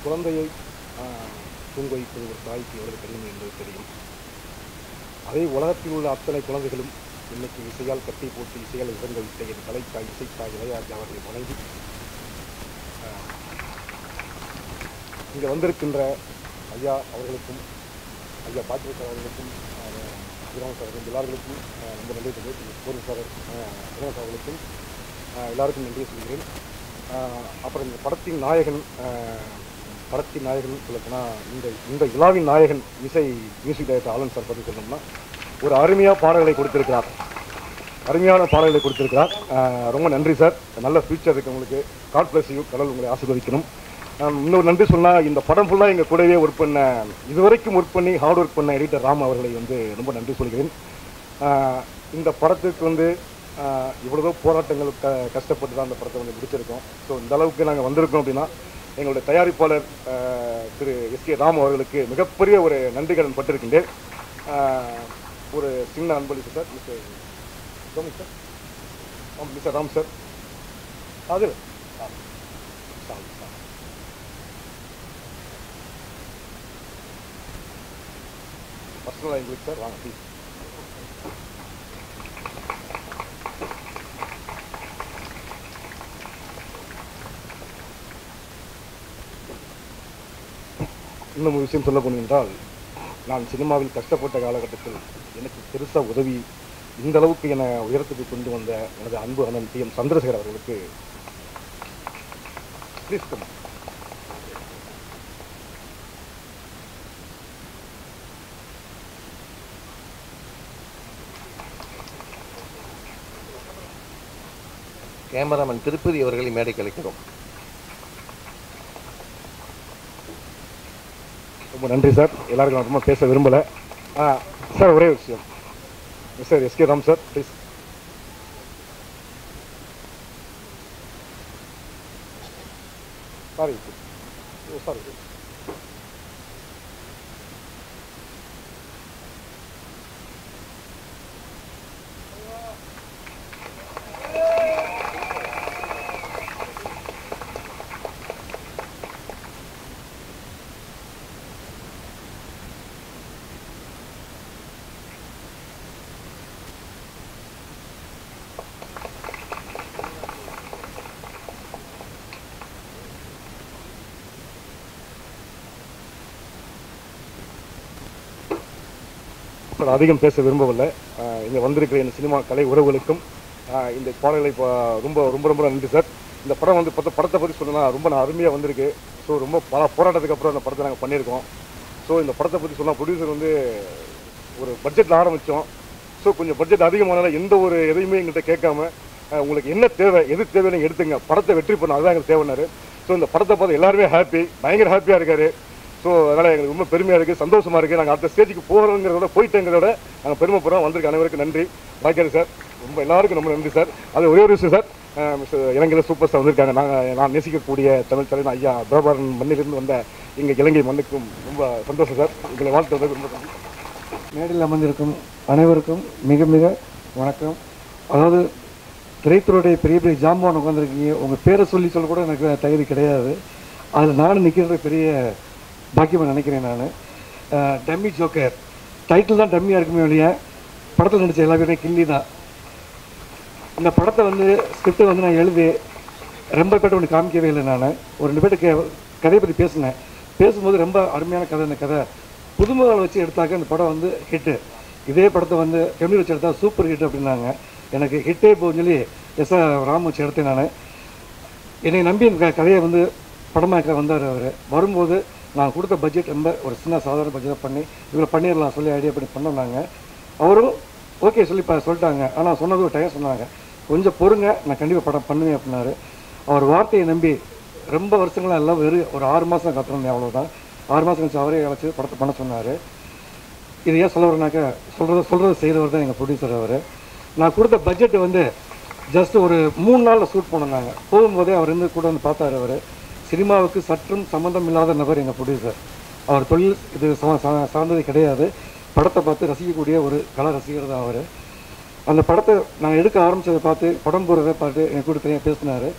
குழந்தையை ஆஹ், தூங்க வைப்பது ஒரு தாய்க்கு எவ்வளவு கடினம் என்பது தெரியும் அதே உலகத்தில் உள்ள அத்தனை குழந்தைகளும் இன்னைக்கு இசையால் கட்டி போட்டு இசையால் இறங்க விட்ட என் கலைத்தாய் இசைத்தாய் இளையாஜி அவர்களை வணங்கி ஆஹ், இங்கே வந்திருக்கின்ற ஐயா அவர்களுக்கும் ஐயா பாத்திர சார் அவர்களுக்கும் விக்ரம் சார் அவர்களுக்கும் எல்லார்களுக்கும் ஆஹ், ரொம்ப நன்றி தெரிவித்து கோரி சார் விக்ரம் சார் அவர்களுக்கும் ஆஹ், எல்லாருக்கும் நன்றி சொல்கிறேன் ஆஹ், அப்புறம் இந்த படத்தின் நாயகன் ஆஹ், படத்தின் நாயகன் சொல்லப்போனால் இந்த இந்த விழாவின் நாயகன் இசை மியூசிக் டைரக்டர் ஆலன் சார் பற்றி சொல்லணும்னா ஒரு அருமையாக பாடல்களை கொடுத்திருக்கிறார் அருமையான பாடல்களை கொடுத்திருக்கிறார் ஆஹ், ரொம்ப நன்றி சார் நல்ல ஃபியூச்சர் இருக்கு உங்களுக்கு காட் பிளஸ் யூ கடவுள் உங்களை ஆசீர்வதிக்கணும் ஆஹ், இன்னொரு நன்றி சொன்னால் இந்த படம் ஃபுல்லாக எங்கள் கூடவே ஒர்க் பண்ண இதுவரைக்கும் ஒர்க் பண்ணி ஹார்ட் ஒர்க் பண்ண எடிட்டர் ராம் அவர்களை வந்து ரொம்ப நன்றி சொல்கிறேன் ஆஹ், இந்த படத்துக்கு வந்து ஆஹ், இவ்வளவோ போராட்டங்கள் க கஷ்டப்பட்டு தான் இந்த படத்தை வந்து முடிச்சிருக்கோம் ஸோ இந்த அளவுக்கு நாங்கள் வந்திருக்கோம் அப்படின்னா எங்களுடைய தயாரிப்பாளர் ஆஹ், திரு எஸ் கே ராம் அவர்களுக்கு மிகப்பெரிய ஒரு நன்றி கடன் பட்டிருக்கின்றேன் ஆஹ், ஒரு சின்ன அன்பளிப்பு சார் மிஸ்டர் ராம் சார் ஆம் மிஸ்டர் ராம் சார் அது பர்சனலாக எங்களுக்கு சார் வாங்க ப்ளீஸ் இன்னும் ஒரு விஷயம் சொல்ல போனோம் என்றால் நான் சினிமாவில் கஷ்டப்பட்ட காலகட்டத்தில் எனக்கு பெருசாக உதவி இந்த அளவுக்கு என உயரத்துக்கு கொண்டு வந்த எனது அன்பு அண்ணன் டி எம் சந்திரசேகர் அவர்களுக்கு ப்ளீஸ் கம் கேமராமேன் திருப்பதி அவர்களை மேடைக்கு அழைக்கிறோம் ரொம்ப நன்றி சார் எல்லாருக்கும் நான் ரொம்ப பேச விரும்பலை ஆ சார் ஒரே விஷயம் sir SK Ram sir please sorry sorry sir அதிகம் பேச விரும்பவில்லை ஆஹ் இங்க வந்திருக்கிற இந்த சினிமா கலை உறவுகளுக்கும் ஆஹ் இந்த பாடல்களை பா- ரொம்ப ரொம்ப ரொம்ப நன்றி சார் இந்த படம் வந்து பத்த படத்தை பற்றி சொல்லணும்னா ரொம்ப நான் அருமையாக வந்திருக்கு ஸோ ரொம்ப பல போராட்டத்துக்கு அப்புறம் இந்த படத்தை நாங்கள் பண்ணியிருக்கோம் ஸோ இந்த படத்தை பற்றி சொன்னால் ப்ரொடியூசர் வந்து ஒரு பட்ஜெட்டில் ஆரம்பித்தோம் ஸோ கொஞ்சம் பட்ஜெட் அதிகமானால எந்த ஒரு எதையுமே எங்கள்கிட்ட கேட்காம ஆஹ் உங்களுக்கு என்ன தேவை எது தேவைன்னு எடுத்துங்க படத்தை வெற்றி பண்ண அதுதான் எங்களுக்கு தேவைன்னாரு ஸோ இந்த படத்தை பார்த்து எல்லாருமே ஹாப்பி பயங்கர ஹாப்பியாக இருக்காரு ஸோ அதனால் எங்களுக்கு ரொம்ப பெருமையாக இருக்குது சந்தோஷமாக இருக்குது நாங்கள் அடுத்த ஸ்டேஜுக்கு போகிறோங்கிறத விட போயிட்டேங்கிறத விட நாங்கள் பெருமைப்படுறோம் வந்திருக்க அனைவருக்கும் நன்றி வாய்க்காது சார் ரொம்ப எல்லாருக்கும் ரொம்ப நன்றி சார் அது ஒரே ஒரு விஷயம் சார் அஹ் மிஸ்டர் இலங்கையில் சூப்பர் ஸ்டார் வந்திருக்காங்க நாங்கள் நான் நேசிக்கக்கூடிய தமிழ் தலைவன் ஐயா பிரபாரன் மண்ணிலிருந்து வந்த எங்கள் இலங்கை மண்ணுக்கும் ரொம்ப சந்தோஷம் சார் உங்களை வாழ்த்துறது ரொம்ப நன்றி மேடையில் அமர்ந்திருக்கும் அனைவருக்கும் மிக மிக வணக்கம் அதாவது திரைத்துறையுடைய பெரிய பெரிய ஜாம்பவான் உட்காந்துருக்கீங்க உங்கள் பேரை சொல்லி சொல்ல கூட எனக்கு தகுதி கிடையாது அதில் நானும் நிற்கிறது பெரிய பாக்கியமாக நினைக்கிறேன் நான் டம்மி ஜோக்கர் டைட்டில் தான் டம்மியாக இருக்குமே வெளியே படத்தில் நடித்த எல்லா பேருமே கில்லி தான் இந்த படத்தை வந்து ஸ்கிரிப்டை வந்து நான் எழுதி ரொம்ப பேர்ட்ட ஒன்று காமிக்கவே இல்லை நான் ஒரு ரெண்டு பேர்ட்ட கே கதையை பற்றி பேசினேன் பேசும்போது ரொம்ப அருமையான கதை இந்த கதை புதுமுகங்களை வச்சு எடுத்தாக்க இந்த படம் வந்து ஹிட்டு இதே படத்தை வந்து கெமிலி வச்சு எடுத்தா சூப்பர் ஹிட் அப்படின்னாங்க எனக்கு ஹிட்டே போகும்னு சொல்லி எஸ் ஆர் ராம் வச்சு எடுத்தேன் நான் என்னை நம்பி இந்த க- கதையை வந்து படமாக்க வந்தார் அவர் வரும்போது நான் கொடுத்த பட்ஜெட் ரொம்ப ஒரு சின்ன சாதாரண பட்ஜெட் பண்ணி இவ்வளோ பண்ணிடலாம் சொல்லி ஐடியா பண்ணி பண்ணாங்க அவரும் ஓகே சொல்லி ப சொல்லிட்டாங்க ஆனால் சொன்னது ஒரு டைம் சொன்னாங்க கொஞ்சம் பொறுங்க நான் கண்டிப்பாக படம் பண்ணுவேன் அப்படின்னாரு அவர் வார்த்தையை நம்பி ரொம்ப வருஷங்களாக எல்லாம் வெறும் ஒரு ஆறு மாதம் காத்திருந்தேன் அவ்வளோதான் ஆறு மாதம் கழிச்சு அவரே அழைச்சி படத்தை பண்ண சொன்னார் இது ஏன் சொல்ல வரனாக்கா சொல்கிறத சொல்கிறத செய்தவர் தான் எங்கள் ப்ரொடியூசர் அவர் நான் கொடுத்த பட்ஜெட் வந்து ஜஸ்ட் ஒரு மூணு நாளில் ஷூட் பண்ணோம் நாங்கள் போகும்போதே அவர் இருந்து கூட வந்து பார்த்தாரு அவர் சினிமாவுக்கு சற்றும் சம்மந்தம் இல்லாத நபர் எங்கள் ப்ரொடியூசர் அவர் தொழில் இது சா- சா- சார்ந்தது கிடையாது படத்தை பார்த்து ரசிக்கக்கூடிய ஒரு கலை ரசிகர் தான் அவர் அந்த படத்தை நான் எடுக்க ஆரம்பிச்சதை பார்த்து படம் போகிறத பார்த்து என் கூட தனியாக பேசினார்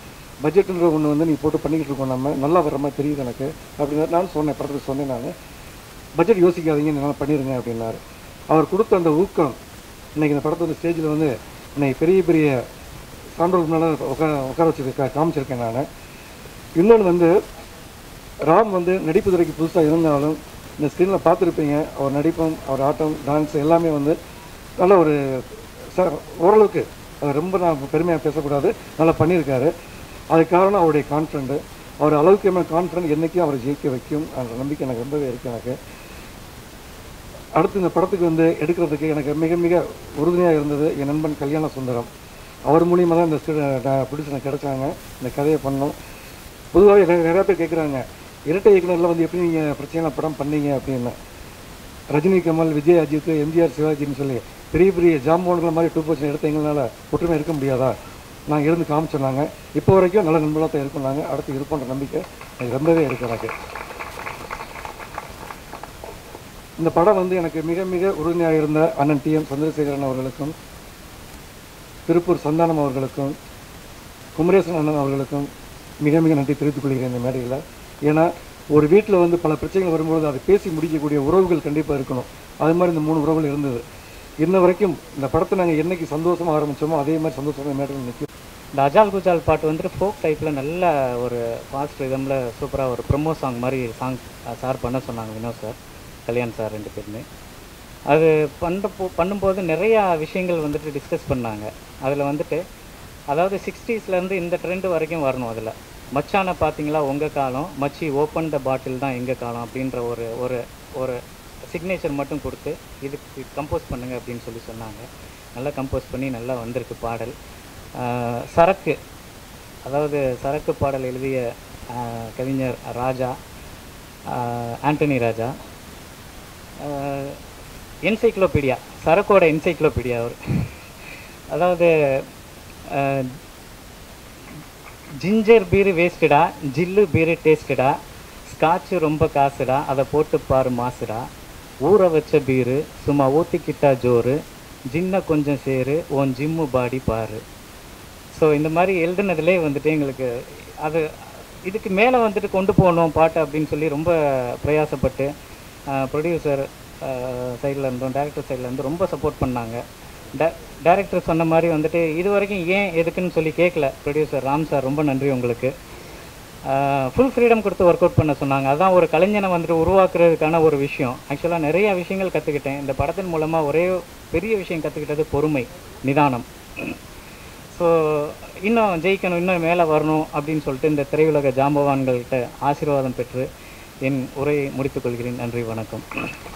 பட்ஜெட்டுன்ற ஒன்று வந்து நீ போட்டு பண்ணிக்கிட்டு இருக்கோம் நம்ம நல்லா வர மாதிரி தெரியுது எனக்கு அப்படின்னு நான் சொன்னேன் படத்துக்கு சொன்னேன் நான் பட்ஜெட் யோசிக்காதீங்க நல்லா பண்ணிடுங்க அப்படின்னாரு அவர் கொடுத்த அந்த ஊக்கம் இன்னைக்கு இந்த படத்தை வந்து ஸ்டேஜில் வந்து இன்னைக்கு பெரிய பெரிய சான்றோர் முன்னால் உட்கார உட்கார வச்சு காமிச்சிருக்கேன் நான் இன்னொன்று வந்து ராம் வந்து நடிப்பு துறைக்கு புதுசாக இருந்தாலும் இந்த ஸ்க்ரீனில் பார்த்துருப்பீங்க அவர் நடிப்பும் அவர் ஆட்டம் டான்ஸ் எல்லாமே வந்து நல்ல ஒரு ச ஓரளவுக்கு அது ரொம்ப நான் பெருமையாக பேசக்கூடாது நல்லா பண்ணியிருக்காரு அதுக்கு காரணம் அவருடைய கான்ஃபிடண்ட்டு அவர் அளவுக்கு என்ன கான்ஃபிடன்ட் என்றைக்கும் அவரை ஜெயிக்க வைக்கும் அந்த நம்பிக்கை எனக்கு ரொம்பவே இருக்குது எனக்கு அடுத்து இந்த படத்துக்கு வந்து எடுக்கிறதுக்கு எனக்கு மிக மிக உறுதுணையாக இருந்தது என் நண்பன் கல்யாண சுந்தரம் அவர் மூலியமாக தான் இந்த ப்ரொடியூசர் எனக்கு கிடைச்சாங்க இந்த கதையை பண்ணோம் பொதுவாகவே நிறைய நிறைய பேர் கேட்குறாங்க இரட்டை இயக்குனரில் வந்து எப்படி நீங்கள் பிரச்சனை படம் பண்ணீங்க அப்படின்னு ரஜினி கமல் விஜய் அஜித் எம்ஜிஆர் சிவாஜின்னு சொல்லி பெரிய பெரிய ஜாம்பவன்களை மாதிரி டூ பர்சன்ட் எடுத்த எங்களால் ஒற்றுமை இருக்க முடியாதா நாங்கள் இருந்து காமிச்சோன்னாங்க இப்போ வரைக்கும் நல்ல நண்பர்களாக தான் இருக்கோம் நாங்கள் அடுத்து இருப்போன்ற நம்பிக்கை எனக்கு ரொம்பவே இருக்கு எனக்கு இந்த படம் வந்து எனக்கு மிக மிக உறுதுணையாக இருந்த அண்ணன் டி எம் சந்திரசேகரன் அவர்களுக்கும் திருப்பூர் சந்தானம் அவர்களுக்கும் குமரேசன் அண்ணன் அவர்களுக்கும் மிக மிக நன்றி தெரிவித்துக் கொள்கிறேன் இந்த மேடையில் ஏன்னா ஒரு வீட்டில் வந்து பல பிரச்சனைகள் வரும்போது அதை பேசி முடிக்கக்கூடிய உறவுகள் கண்டிப்பாக இருக்கணும் அது மாதிரி இந்த மூணு உறவுகள் இருந்தது இன்ன வரைக்கும் இந்த படத்தை நாங்கள் என்னைக்கு சந்தோஷமாக ஆரம்பித்தோமோ அதே மாதிரி சந்தோஷமாக மேடையில் நிற்கும் இந்த அஜால் குஜால் பாட்டு வந்துட்டு ஃபோக் டைப்பில் நல்ல ஒரு ஃபாஸ்ட் ரிதமில் சூப்பராக ஒரு ப்ரொமோ சாங் மாதிரி சாங் சார் பண்ண சொன்னாங்க வினோத் சார் கல்யாண் சார் ரெண்டு பேருமே அது பண்ணுறப்போ பண்ணும்போது நிறையா விஷயங்கள் வந்துட்டு டிஸ்கஸ் பண்ணாங்க அதில் வந்துட்டு அதாவது சிக்ஸ்டீஸ்லேருந்து இந்த ட்ரெண்ட் வரைக்கும் வரணும் அதில் மச்சானை பார்த்தீங்களா உங்கள் காலம் மச்சி ஓப்பன் த பாட்டில் தான் எங்கள் காலம் அப்படின்ற ஒரு ஒரு ஒரு சிக்னேச்சர் மட்டும் கொடுத்து இதுக்கு கம்போஸ் பண்ணுங்க அப்படின்னு சொல்லி சொன்னாங்க நல்லா கம்போஸ் பண்ணி நல்லா வந்திருக்கு பாடல் ஆஹ் சரக்கு அதாவது சரக்கு பாடல் எழுதிய ஆஹ் கவிஞர் ராஜா ஆஹ் ஆண்டனி ராஜா என்சைக்ளோபீடியா சரக்கோட என்சைக்ளோபீடியா அவர் அதாவது ஆஹ் ஜிஞ்சர் பீரு வேஸ்ட்டுடா ஜில்லு பீரு டேஸ்ட்டுடா ஸ்காட்சு ரொம்ப காசுடா அதை போட்டு பாரு மாசுடா ஊற வச்ச பீரு சும்மா ஊற்றிக்கிட்டா ஜோறு ஜின்ன கொஞ்சம் சேரு உன் ஜிம்மு பாடி பாரு ஸோ இந்த மாதிரி எழுதுனதுலே வந்துட்டு எங்களுக்கு அது இதுக்கு மேலே வந்துட்டு கொண்டு போகணும் பாட்டு அப்படின்னு சொல்லி ரொம்ப பிரயாசப்பட்டு ப்ரொடியூசர் சைடில் இருந்தும் டேரக்டர் சைடில் இருந்து ரொம்ப சப்போர்ட் பண்ணாங்க டே டேரக்டர் சொன்ன மாதிரி வந்துட்டு இது வரைக்கும் ஏன் எதுக்குன்னு சொல்லி கேட்கல ப்ரொடியூசர் ராம் சார் ரொம்ப நன்றி உங்களுக்கு ஃபுல் ஃப்ரீடம் கொடுத்து ஒர்க் அவுட் பண்ண சொன்னாங்க அதான் ஒரு கலைஞனை வந்துட்டு உருவாக்குறதுக்கான ஒரு விஷயம் ஆக்சுவலாக நிறைய விஷயங்கள் கற்றுக்கிட்டேன் இந்த படத்தின் மூலமாக ஒரே பெரிய விஷயம் கற்றுக்கிட்டது பொறுமை நிதானம் ஸோ இன்னும் ஜெயிக்கணும் இன்னும் மேலே வரணும் அப்படின்னு சொல்லிட்டு இந்த திரையுலக ஜாம்பவான்கள்கிட்ட ஆசீர்வாதம் பெற்று என் உரையை முடித்துக் கொள்கிறேன் நன்றி வணக்கம்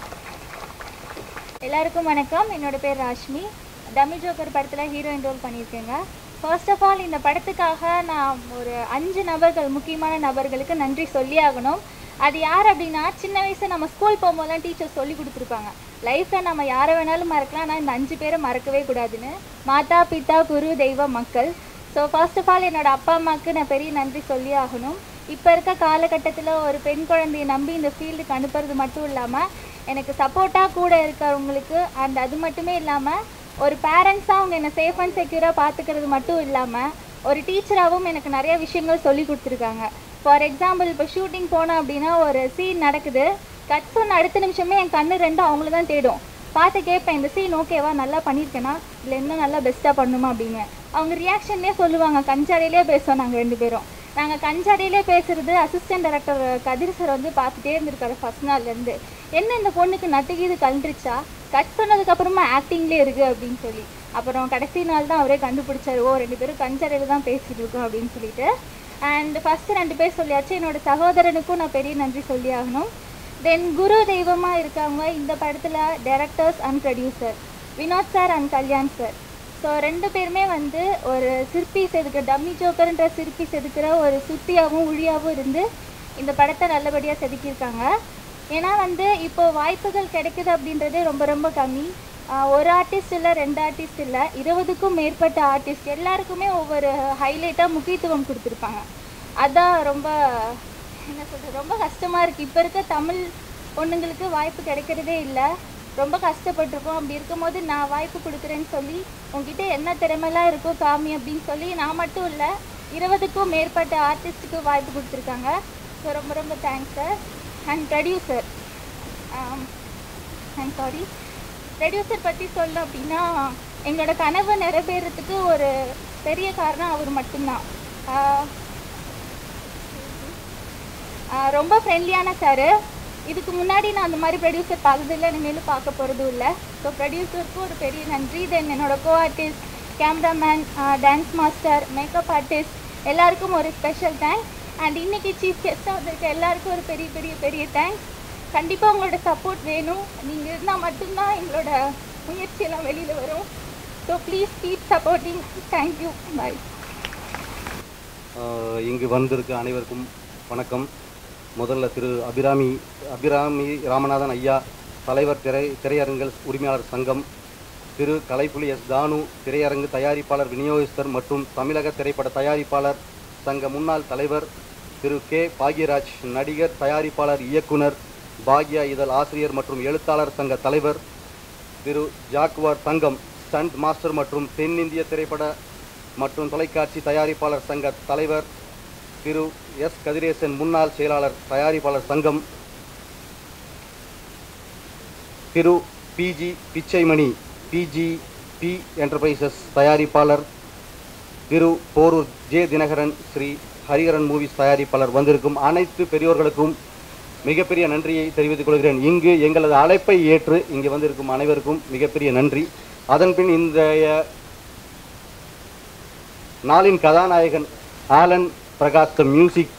எல்லாருக்கும் வணக்கம் என்னோட பேர் ராஷ்மி டம்மி ஜோக்கர் படத்தில் ஹீரோயின் ரோல் பண்ணியிருக்கேங்க ஃபர்ஸ்ட் ஆஃப் ஆல் இந்த படத்துக்காக நான் ஒரு அஞ்சு நபர்கள் முக்கியமான நபர்களுக்கு நன்றி சொல்லி ஆகணும் அது யார் அப்படின்னா சின்ன வயசு நம்ம ஸ்கூல் போகும்போதெல்லாம் டீச்சர் சொல்லி கொடுத்துருப்பாங்க லைஃப்பில் நம்ம யாரை வேணாலும் மறக்கலாம் ஆனால் இந்த அஞ்சு பேரை மறக்கவே கூடாதுன்னு மாதா பிதா குரு தெய்வ மக்கள் ஸோ ஃபர்ஸ்ட் ஆஃப் ஆல் என்னோட அப்பா அம்மாவுக்கு நான் பெரிய நன்றி சொல்லி ஆகணும் இப்போ இருக்க காலகட்டத்தில் ஒரு பெண் குழந்தையை நம்பி இந்த ஃபீல்டுக்கு அனுப்புறது மட்டும் இல்லாமல் எனக்கு சப்போர்ட்டாக கூட இருக்கிறவங்களுக்கு அண்ட் அது மட்டுமே இல்லாமல் ஒரு பேரண்ட்ஸாக அவங்க என்னை சேஃப் அண்ட் செக்யூராக பார்த்துக்கிறது மட்டும் இல்லாமல் ஒரு டீச்சராகவும் எனக்கு நிறைய விஷயங்கள் சொல்லி கொடுத்துருக்காங்க ஃபார் எக்ஸாம்பிள் இப்போ ஷூட்டிங் போனோம் அப்படின்னா ஒரு சீன் நடக்குது கட் சொன்ன அடுத்த நிமிஷமே என் கண்ணு ரெண்டும் அவங்கள தான் தேடும் பார்த்து கேட்பேன் இந்த சீன் ஓகேவா நல்லா பண்ணியிருக்கேனா இல்லை இன்னும் நல்லா பெஸ்ட்டாக பண்ணுமா அப்படின்னு அவங்க ரியாக்ஷன்லேயே சொல்லுவாங்க கஞ்சாடையிலே பேசுவோம் நாங்கள் ரெண்டு பேரும் நாங்கள் கஞ்சாடையிலே பேசுறது அசிஸ்டன்ட் டைரக்டர் கதிர் சார் வந்து பார்த்துட்டே இருந்திருக்காரு ஃபர்ஸ்ட் நாள்லேருந்து என்ன இந்த பொண்ணுக்கு நட்டுக்கு இது கலந்துருச்சா கட் சொன்னதுக்கப்புறமா ஆக்டிங்லேயே இருக்குது அப்படின்னு சொல்லி அப்புறம் கடைசி நாள் தான் அவரே கண்டுபிடிச்சாரு ஓ ரெண்டு பேரும் கஞ்சாடையில் தான் பேசிகிட்டு இருக்கோம் அப்படின்னு சொல்லிட்டு அண்ட் ஃபஸ்ட்டு ரெண்டு பேர் சொல்லியாச்சு என்னோட சகோதரனுக்கும் நான் பெரிய நன்றி சொல்லி ஆகணும் தென் குரு தெய்வமாக இருக்காங்க இந்த படத்தில் directors and producer Vinod sir and Kalyan sir so ரெண்டு பேருமே வந்து ஒரு சிற்பி செதுக்கிற டம்மி ஜோக்கர்ன்ற சிற்பி செதுக்கிற ஒரு சுத்தியாகவும் உழியாகவும் இருந்து இந்த படத்தை நல்லபடியாக செதுக்கியிருக்காங்க ஏன்னா வந்து இப்போ வாய்ப்புகள் கிடைக்குது அப்படின்றதே ரொம்ப ரொம்ப கம்மி ஆஹ் ஒரு ஆர்டிஸ்ட் இல்லை ரெண்டு ஆர்டிஸ்ட் இல்லை இருபதுக்கும் மேற்பட்ட ஆர்டிஸ்ட் எல்லாருக்குமே ஒவ்வொரு ஹைலைட்டாக முக்கியத்துவம் கொடுத்துருப்பாங்க அதான் ரொம்ப என்ன சொல்கிறது ரொம்ப கஷ்டமாக இருக்குது இப்போ இருக்க தமிழ் பொண்ணுங்களுக்கு வாய்ப்பு கிடைக்கிறதே இல்லை ரொம்ப கஷ்டப்பட்டிருக்கோம் அப்படி இருக்கும்போது நான் வாய்ப்பு கொடுக்குறேன்னு சொல்லி உங்ககிட்ட என்ன திறமைலாம் இருக்கோ காமி அப்படின்னு சொல்லி நான் மட்டும் இல்லை இருபதுக்கும் மேற்பட்ட ஆர்டிஸ்ட்டுக்கு வாய்ப்பு கொடுத்துருக்காங்க ஸோ ரொம்ப ரொம்ப thanks sir and producer I'm sorry producer பற்றி சொல்ல அப்படின்னா எங்களோட கனவு நிறைவேறதுக்கு ஒரு பெரிய காரணம் அவர் மட்டும்தான் ஆஹ் ஆஹ் ரொம்ப ஃப்ரெண்ட்லியான சார் இதுக்கு முன்னாடி நான் அந்த மாதிரி ப்ரொடியூசர் பார்த்ததில்லை இனிமேலும் பார்க்க போகிறதும் இல்லை ஸோ ப்ரொடியூசருக்கும் ஒரு பெரிய நன்றி தென் என்னோட co artist cameraman dance master makeup artist எல்லாருக்கும் ஒரு ஸ்பெஷல் தேங்க்ஸ் அண்ட் இன்னைக்கு சீஃப் கெஸ்ட்டாக வந்திருக்க எல்லாருக்கும் ஒரு பெரிய பெரிய பெரிய தேங்க்ஸ் கண்டிப்பாக உங்களோட சப்போர்ட் வேணும் நீங்கள் இருந்தால் மட்டும்தான் எங்களோட முயற்சியெல்லாம் வெளியில் வரும் so please keep supporting thank you bye ah இங்கு வந்திருக்க அனைவருக்கும் வணக்கம் முதல்ல திரு அபிராமி அபிராமி ராமநாதன் ஐயா தலைவர் திரை திரையரங்குகள் உரிமையாளர் சங்கம் திரு கலைப்புலி எஸ் தானு திரையரங்கு தயாரிப்பாளர் விநியோகஸ்தர் மற்றும் தமிழக திரைப்பட தயாரிப்பாளர் சங்க முன்னாள் தலைவர் திரு கே பாக்யராஜ் நடிகர் தயாரிப்பாளர் இயக்குனர் பாக்யா இதழ் ஆசிரியர் மற்றும் எழுத்தாளர் சங்க தலைவர் திரு ஜாக்குவார் தங்கம் ஸ்டண்ட் மாஸ்டர் மற்றும் தென்னிந்திய திரைப்பட மற்றும் தொலைக்காட்சி தயாரிப்பாளர் சங்க தலைவர் திரு எஸ் கதிரேசன் முன்னாள் செயலாளர் தயாரிப்பாளர் சங்கம் Thiru P G Pichaimani P G P enterprises தயாரிப்பாளர் திரு போரூர் ஜே தினகரன் ஸ்ரீ ஹரிஹரன் மூவிஸ் தயாரிப்பாளர் வந்திருக்கும் அனைத்து பெரியோர்களுக்கும் மிகப்பெரிய நன்றியை தெரிவித்துக் கொள்கிறேன் இங்கு எங்களது அழைப்பை ஏற்று இங்கு வந்திருக்கும் அனைவருக்கும் மிகப்பெரிய நன்றி அதன்பின் இன்றைய நாளின் கதாநாயகன் ஆலன் பிரகாஷ் த மியூசிக்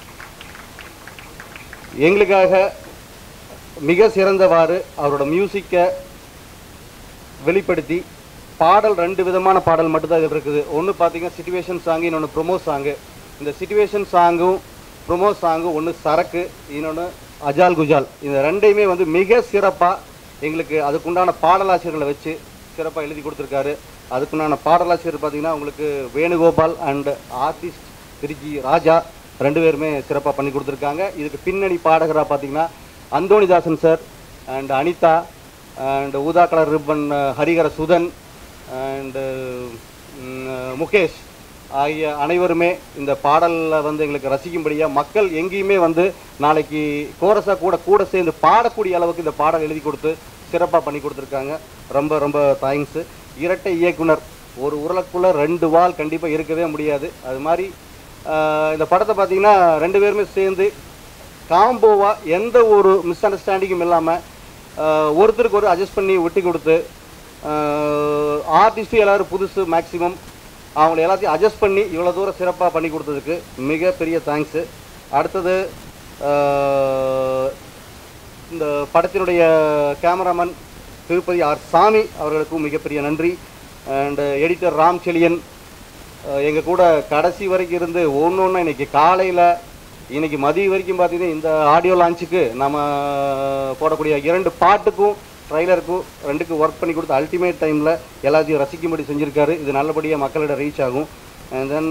எங்களுக்காக மிக சிறந்தவாறு அவரோட மியூசிக்கை வெளிப்படுத்தி பாடல் ரெண்டு விதமான பாடல் மட்டும்தான் இதில் இருக்குது ஒன்று பார்த்தீங்கன்னா சிச்சுவேஷன் சாங்கு இன்னொன்று ப்ரொமோ சாங்கு இந்த சிச்சுவேஷன் சாங்கும் ப்ரொமோ சாங்கும் ஒன்று சரக்கு இன்னொன்று அஜால் குஜால் இந்த ரெண்டையுமே வந்து மிக சிறப்பாக எங்களுக்கு அதுக்குண்டான பாடலாசிரியர்களை வச்சு சிறப்பாக எழுதி கொடுத்துருக்காரு அதுக்குண்டான பாடலாசிரியர் பார்த்தீங்கன்னா உங்களுக்கு வேணுகோபால் அண்ட் ஆர்டிஸ்ட் திருச்சி ராஜா ரெண்டு பேருமே சிறப்பாக பண்ணி கொடுத்துருக்காங்க இதுக்கு பின்னணி பாடகராக பார்த்தீங்கன்னா Anthonydasan sir and Anitha and ஊதா colour ribbon Hariharasudhan and Mukesh ஆகிய அனைவருமே இந்த பாடலில் வந்து எங்களுக்கு ரசிக்கும்படியாக மக்கள் எங்கேயுமே வந்து நாளைக்கு கோரஸாக கூட கூட சேர்ந்து பாடக்கூடிய அளவுக்கு இந்த பாடல் எழுதி கொடுத்து சிறப்பாக பண்ணி கொடுத்துருக்காங்க ரொம்ப ரொம்ப தேங்க்ஸு இரட்டை இயக்குனர் ஒரு உருளைக்குள்ளே ரெண்டு வால் கண்டிப்பாக இருக்கவே முடியாது அது மாதிரி ஆஹ், இந்த படத்தை பார்த்தீங்கன்னா ரெண்டு பேருமே சேர்ந்து காம்போவாக எந்த ஒரு மிஸ் அண்டர்ஸ்டாண்டிங்கும் இல்லாமல் ஒருத்தருக்கு ஒரு அட்ஜஸ்ட் பண்ணி விட்டு கொடுத்து ஆர்டிஸ்ட்டு எல்லாரும் புதுசு மேக்ஸிமம் அவங்கள எல்லாத்தையும் அட்ஜஸ்ட் பண்ணி இவ்வளோ தூரம் சிறப்பாக பண்ணி கொடுத்ததுக்கு மிகப்பெரிய தேங்க்ஸு அடுத்தது ஆஹ், இந்த படத்தினுடைய கேமராமேன் திருப்பதி ஆர் சாமி அவர்களுக்கும் மிகப்பெரிய நன்றி அண்ட் எடிட்டர் ராம் செலியன் எங்கள் கூட கடைசி வரைக்கும் இருந்து ஒன்று ஒன்று இன்னைக்கு காலையில் இன்னைக்கு மதியம் வரைக்கும் பார்த்தீங்கன்னா இந்த ஆடியோ லான்ச்சுக்கு நம்ம போடக்கூடிய இரண்டு பாட்டுக்கும் ட்ரைலருக்கும் ரெண்டுக்கும் ஒர்க் பண்ணி கொடுத்து அல்டிமேட் டைமில் எல்லாத்தையும் ரசிக்கும்படி செஞ்சுருக்காரு இது நல்லபடியாக மக்களிடம் ரீச் ஆகும் அண்ட் தென்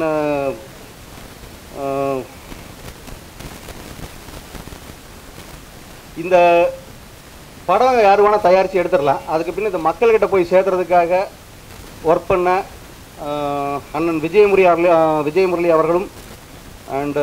இந்த படம் யார் வேணால் தயாரித்து எடுத்துடலாம் அதுக்கு பின்ன இந்த மக்கள்கிட்ட போய் சேர்த்துறதுக்காக ஒர்க் பண்ண அஹ், அண்ணன் விஜயமுரி அவர்களே அஹ், விஜயமுரளி அவர்களும் அண்டு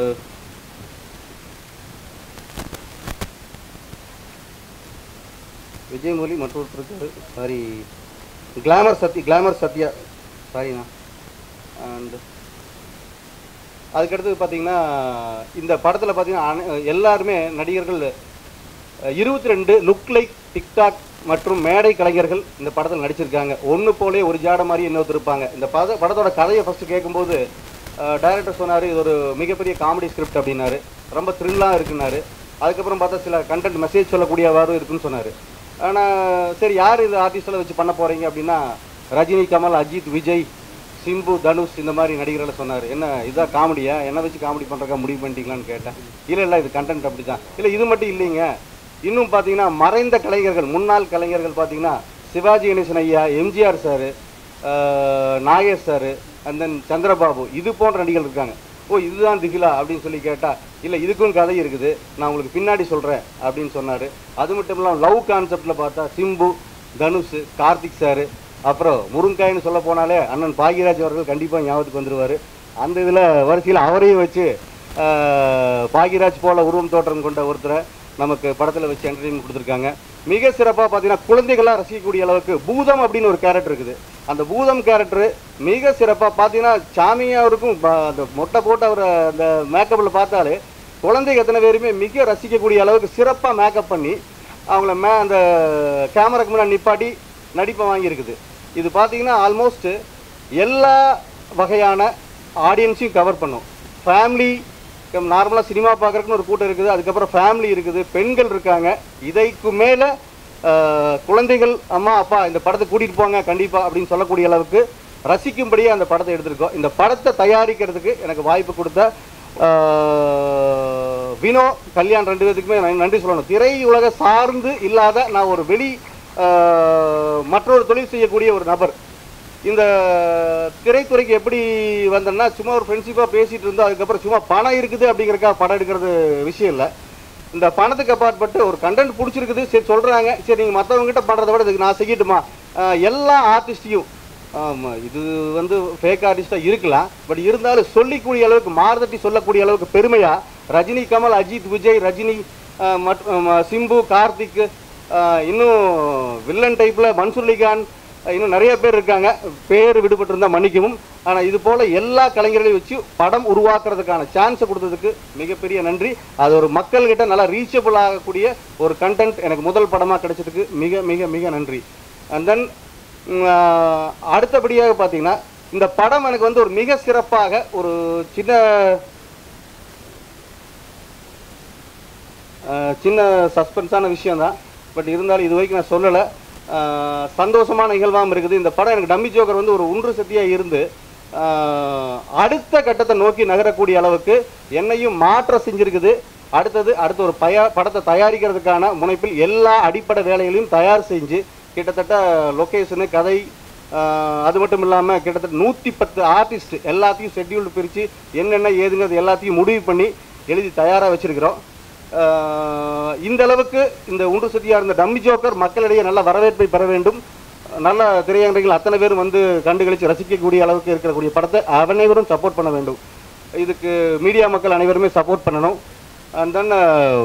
விஜயமுரளி மற்றொருத்தருக்கு sorry glamour Sathya glamour Sathya சாரிண்ணா அண்ட் அதுக்கடுத்து பார்த்தீங்கன்னா இந்த படத்தில் பார்த்தீங்கன்னா அனை- எல்லாருமே நடிகர்கள் இருபத்தி ரெண்டு லுக் லைக் டிக்டாக் மற்றும் மேடை கலைஞர்கள் இந்த படத்தில் நடிச்சிருக்காங்க ஒன்று போலே ஒரு ஜாட மாதிரி இன்னொருத்தர் இருப்பாங்க இந்த பத படத்தோட கதையை ஃபஸ்ட்டு கேட்கும்போது டைரக்டர் சொன்னார் இது ஒரு மிகப்பெரிய காமெடி ஸ்கிரிப்ட் அப்படின்னாரு ரொம்ப த்ரில்லாக இருக்குன்னாரு அதுக்கப்புறம் பார்த்தா சில கண்டென்ட் மெசேஜ் சொல்லக்கூடியவாறு இருக்குன்னு சொன்னார் ஆனால் சரி யார் இந்த ஆர்டிஸ்டெல்லாம் வச்சு பண்ண போகிறீங்க அப்படின்னா ரஜினி கமல் அஜித் விஜய் சிம்பு தனுஷ் இந்த மாதிரி நடிகர்களை சொன்னார் என்ன இதான் காமெடியா என்ன வச்சு காமெடி பண்ணுறக்கா முடிவு பண்ணிட்டீங்களான்னு கேட்டேன் இல்லை இல்லை இது கண்டென்ட் அப்படி தான் இல்லை இது மட்டும் இல்லைங்க இன்னும் பார்த்தீங்கன்னா மறைந்த கலைஞர்கள் முன்னாள் கலைஞர்கள் பார்த்தீங்கன்னா சிவாஜி கணேசன் ஐயா MGR sir Nagesh sir and then Chandrababu இது போன்ற நடிகர்கள் இருக்காங்க ஓ இதுதான் திகிலா அப்படின்னு சொல்லி கேட்டால் இல்லை இதுக்கும் கதை இருக்குது நான் உங்களுக்கு பின்னாடி சொல்கிறேன் அப்படின்னு சொன்னார் அது மட்டும் இல்லாமல் லவ் கான்செப்டில் பார்த்தா சிம்பு தனுஷ் கார்த்திக் சார் அப்புறம் முருங்காய்னு சொல்ல போனாலே அண்ணன் பாகியராஜ் அவர்கள் கண்டிப்பாக ஞாபகத்துக்கு வந்துருவார் அந்த இதில் வரிசையில் அவரையும் வச்சு ஆஹ், பாக்யராஜ் போல உருவம் தோற்றம் கொண்ட ஒருத்தரை நமக்கு படத்தில் வச்சு என்டர்டைன்மெண்ட் கொடுத்துருக்காங்க மிக சிறப்பாக பார்த்தீங்கன்னா குழந்தைகளாக ரசிக்கக்கூடிய அளவுக்கு பூதம் அப்படின்னு ஒரு கேரக்டர் இருக்குது அந்த பூதம் கேரக்டர் மிக சிறப்பாக பார்த்தீங்கன்னா சாமியாருக்கும் ப- அந்த மொட்டை போட்டு அவர் அந்த மேக்கப்பில் பார்த்தாலே குழந்தைங்க எத்தனை பேருமே மிக ரசிக்கக்கூடிய அளவுக்கு சிறப்பாக மேக்கப் பண்ணி அவங்கள மே அந்த கேமராக்கு முன்னாடி நிப்பாட்டி நடிப்பை வாங்கியிருக்குது இது பார்த்தீங்கன்னா ஆல்மோஸ்ட் எல்லா வகையான ஆடியன்ஸையும் கவர் பண்ணும் ஃபேமிலி நார்மலாக சினிமா பார்க்குறக்குன்னு ஒரு கூட்டம் இருக்குது அதுக்கப்புறம் ஃபேமிலி இருக்குது பெண்கள் இருக்காங்க இதைக்கு மேலே குழந்தைகள் அம்மா அப்பா இந்த படத்தை கூட்டிகிட்டு போங்க கண்டிப்பாக அப்படின்னு சொல்லக்கூடிய அளவுக்கு ரசிக்கும்படியே அந்த படத்தை எடுத்திருக்கோம் இந்த படத்தை தயாரிக்கிறதுக்கு எனக்கு வாய்ப்பு கொடுத்த ஆஹ், வினோ கல்யாண் ரெண்டு பேத்துக்குமே நான் நன்றி சொல்லணும் திரையுலக சார்ந்து இல்லாத நான் ஒரு வெளி ஆஹ், மற்றொரு தொழில் செய்யக்கூடிய ஒரு நபர் இந்த திரைத்துறைக்கு எப்படி வந்தேன்னா சும்மா ஒரு ஃப்ரெண்ட்ஷிப்பாக பேசிட்டு இருந்தோம் அதுக்கப்புறம் சும்மா பணம் இருக்குது அப்படிங்கிறக்காக படம் எடுக்கிறது விஷயம் இல்லை இந்த பணத்துக்கு அப்பாற்பட்டு ஒரு கண்டென்ட் பிடிச்சிருக்குது சரி சொல்கிறாங்க சரி நீங்கள் மற்றவங்ககிட்ட பண்ணுறத விட இதுக்கு நான் செய்யட்டுமா ஆஹ் எல்லா ஆர்டிஸ்டையும் ஆமாம் இது வந்து ஃபேக் ஆர்டிஸ்டாக இருக்கலாம் பட் இருந்தாலும் சொல்லிக்கூடிய அளவுக்கு மாறுதட்டி சொல்லக்கூடிய அளவுக்கு பெருமையாக ரஜினி கமல் அஜித் விஜய் ரஜினி ஆஹ் மற்றும் ஆஹ் சிம்பு கார்த்திக் ஆஹ் இன்னும் வில்லன் டைப்பில் மன்சூர் அலிகான் இன்னும் நிறைய பேர் இருக்காங்க பேர் விடுபட்டிருந்தா மன்னிக்கவும் ஆனால் இது போல எல்லா கலைஞர்களையும் வச்சு படம் உருவாக்குறதுக்கான சான்ஸை கொடுத்ததுக்கு மிகப்பெரிய நன்றி அது ஒரு மக்கள்கிட்ட நல்லா ரீச்சபிள் ஆகக்கூடிய ஒரு கண்டென்ட் எனக்கு முதல் படமாக கிடைச்சதுக்கு மிக மிக மிக நன்றி அண்ட் தென் அடுத்தபடியாக பார்த்தீங்கன்னா இந்த படம் எனக்கு வந்து ஒரு மிக சிறப்பாக ஒரு சின்ன அஹ், சின்ன சஸ்பென்ஸான விஷயம்தான் பட் இருந்தாலும் இது வரைக்கும் நான் சொல்லலை அஹ், சந்தோஷமான நிகழ்வாகவும் இருக்குது இந்த படம் எனக்கு டம்மி ஜோக்கர் வந்து ஒரு ஒன்று சத்தியாக இருந்து அஹ், அடுத்த கட்டத்தை நோக்கி நகரக்கூடிய அளவுக்கு என்னையும் மாற்ற செஞ்சிருக்குது அடுத்தது அடுத்த ஒரு பய படத்தை தயாரிக்கிறதுக்கான முனைப்பில் எல்லா அடிப்படை வேலைகளையும் தயார் செஞ்சு கிட்டத்தட்ட லொக்கேஷனு கதை ஆஹ் அது மட்டும் இல்லாமல் கிட்டத்தட்ட நூற்றி பத்து ஆர்டிஸ்ட் எல்லாத்தையும் ஷெட்யூல்டு பிரித்து என்னென்ன ஏதுங்கிறது எல்லாத்தையும் முடிவு பண்ணி எழுதி தயாராக வச்சிருக்கிறோம் ஆஹ் இந்த அளவுக்கு இந்த உண்டு சதியாக இருந்த டம்மி ஜோக்கர் மக்களிடையே நல்ல வரவேற்பை பெற வேண்டும் நல்ல திரையரங்குகள் அத்தனை பேரும் வந்து கண்டுகளித்து ரசிக்கக்கூடிய அளவுக்கு இருக்கக்கூடிய படத்தை அனைவரும் சப்போர்ட் பண்ண வேண்டும் இதுக்கு மீடியா மக்கள் அனைவருமே சப்போர்ட் பண்ணணும் அண்ட் தென்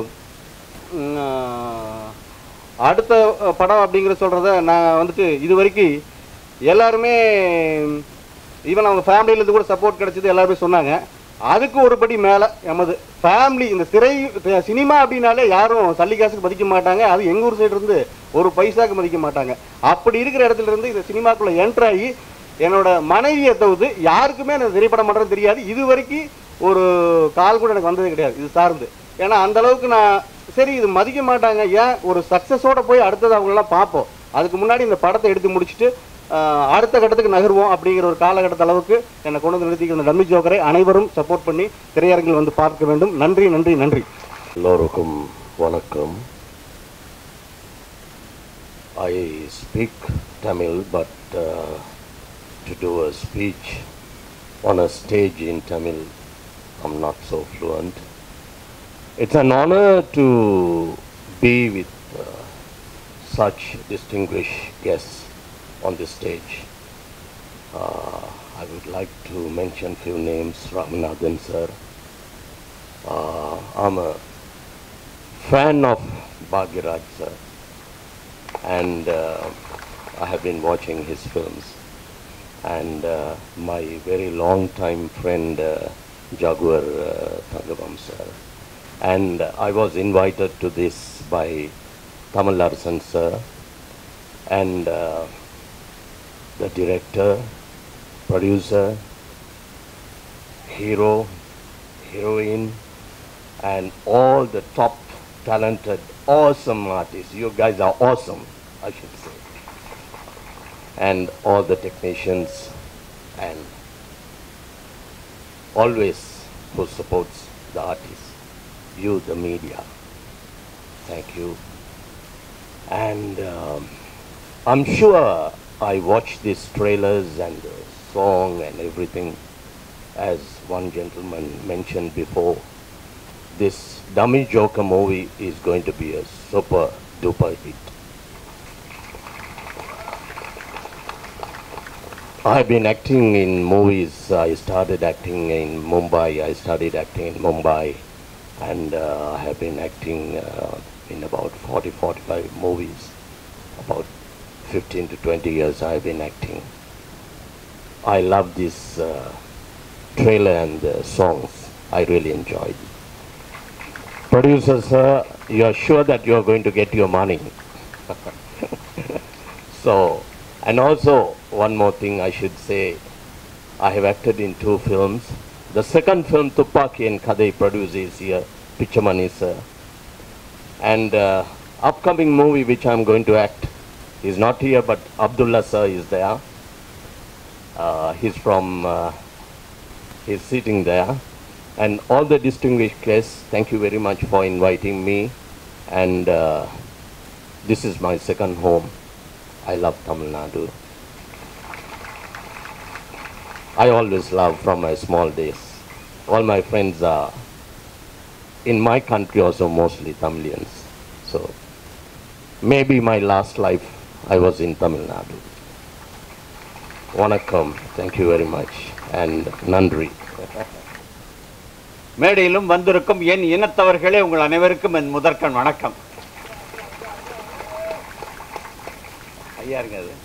அடுத்த அஹ், படம் அப்படிங்கிற சொல்கிறத நான் வந்துட்டு இது வரைக்கும் எல்லாருமே ஈவன் அவங்க ஃபேமிலியிலேருந்து கூட சப்போர்ட் கிடைச்சது எல்லாருமே சொன்னாங்க அதுக்கு ஒரு படி மேலே எமது ஃபேமிலி இந்த திரை தி- சினிமா அப்படின்னாலே யாரும் சல்லிகாசுக்கு மதிக்க மாட்டாங்க அது எங்கள் ஊர் சைடு இருந்து ஒரு பைசாக்கு மதிக்க மாட்டாங்க அப்படி இருக்கிற இடத்துல இருந்து இந்த சினிமாக்குள்ளே என்ட்ராகி என்னோட மனைவியை தவிர்த்து யாருக்குமே எனக்கு திரைப்படம் பண்ணுறது தெரியாது இது வரைக்கும் ஒரு கால் கூட எனக்கு வந்தது கிடையாது இது சார்ந்து ஏன்னா அந்த அளவுக்கு நான் சரி இது மதிக்க மாட்டாங்க ஏன் ஒரு சக்ஸஸோட போய் அடுத்தது அவங்களெல்லாம் பார்ப்போம் அதுக்கு முன்னாடி இந்த படத்தை எடுத்து முடிச்சுட்டு ஆஹ், அடுத்த கட்டத்துக்கு நகருவோம் அப்படிங்கிற ஒரு காலகட்டத்து அளவுக்கு என்னை கொண்டு வந்து நிறுத்திக்கிற டம்மி ஜோக்கரை அனைவரும் சப்போர்ட் பண்ணி திரையரங்கில் வந்து பார்க்க வேண்டும் நன்றி நன்றி நன்றி எல்லோருக்கும் வணக்கம் I speak Tamil, but uh, to do a speech on a stage in Tamil, I'm not so fluent. It's an honor to be with uh, such distinguished guests on this stage. Uh, I would like to mention few names, Ramanathan sir. Uh, I'm a fan of Bhagiraj sir and uh, I have been watching his films and uh, my very long time friend uh, Jaguar uh, Thangabam sir and I was invited to this by Tamal Larsen sir and uh, the director, producer, hero, heroine, and all the top talented, awesome artists. You guys are awesome, I should say. And all the technicians, and always who supports the artists. You, the media. Thank you. And um, I'm sure I watched these trailers and the song and everything. As one gentleman mentioned before, this Dummy Joker movie is going to be a super duper hit. I've been acting in movies. I started acting in Mumbai. I studied acting in Mumbai. And uh, I have been acting uh, in about 40, 45 movies. About 15 to 20 years I have been acting. I love this uh, trailer and the songs. I really enjoyed. Producer sir, you are sure that you are going to get your money. so, and also one more thing I should say, I have acted in two films. The second film, Tupaki and Kadai produces here, Pichamani sir. And uh, upcoming movie which I am going to act is not here, but Abdullah sir is there. Uh, he's from, uh, he's sitting there. And all the distinguished guests, thank you very much for inviting me. And uh, this is my second home. I love Tamil Nadu. I always love from my small days. All my friends are in my country also mostly Tamilians. So maybe my last life I was in Tamil Nadu. Vanakkam, thank you very much. And Nandri. மேடையிலும் வந்திருக்கும் என் இனத்தவர்களே உங்கள் அனைவருக்கும் என் முதற்கண் வணக்கம் ஐயா இருங்க அது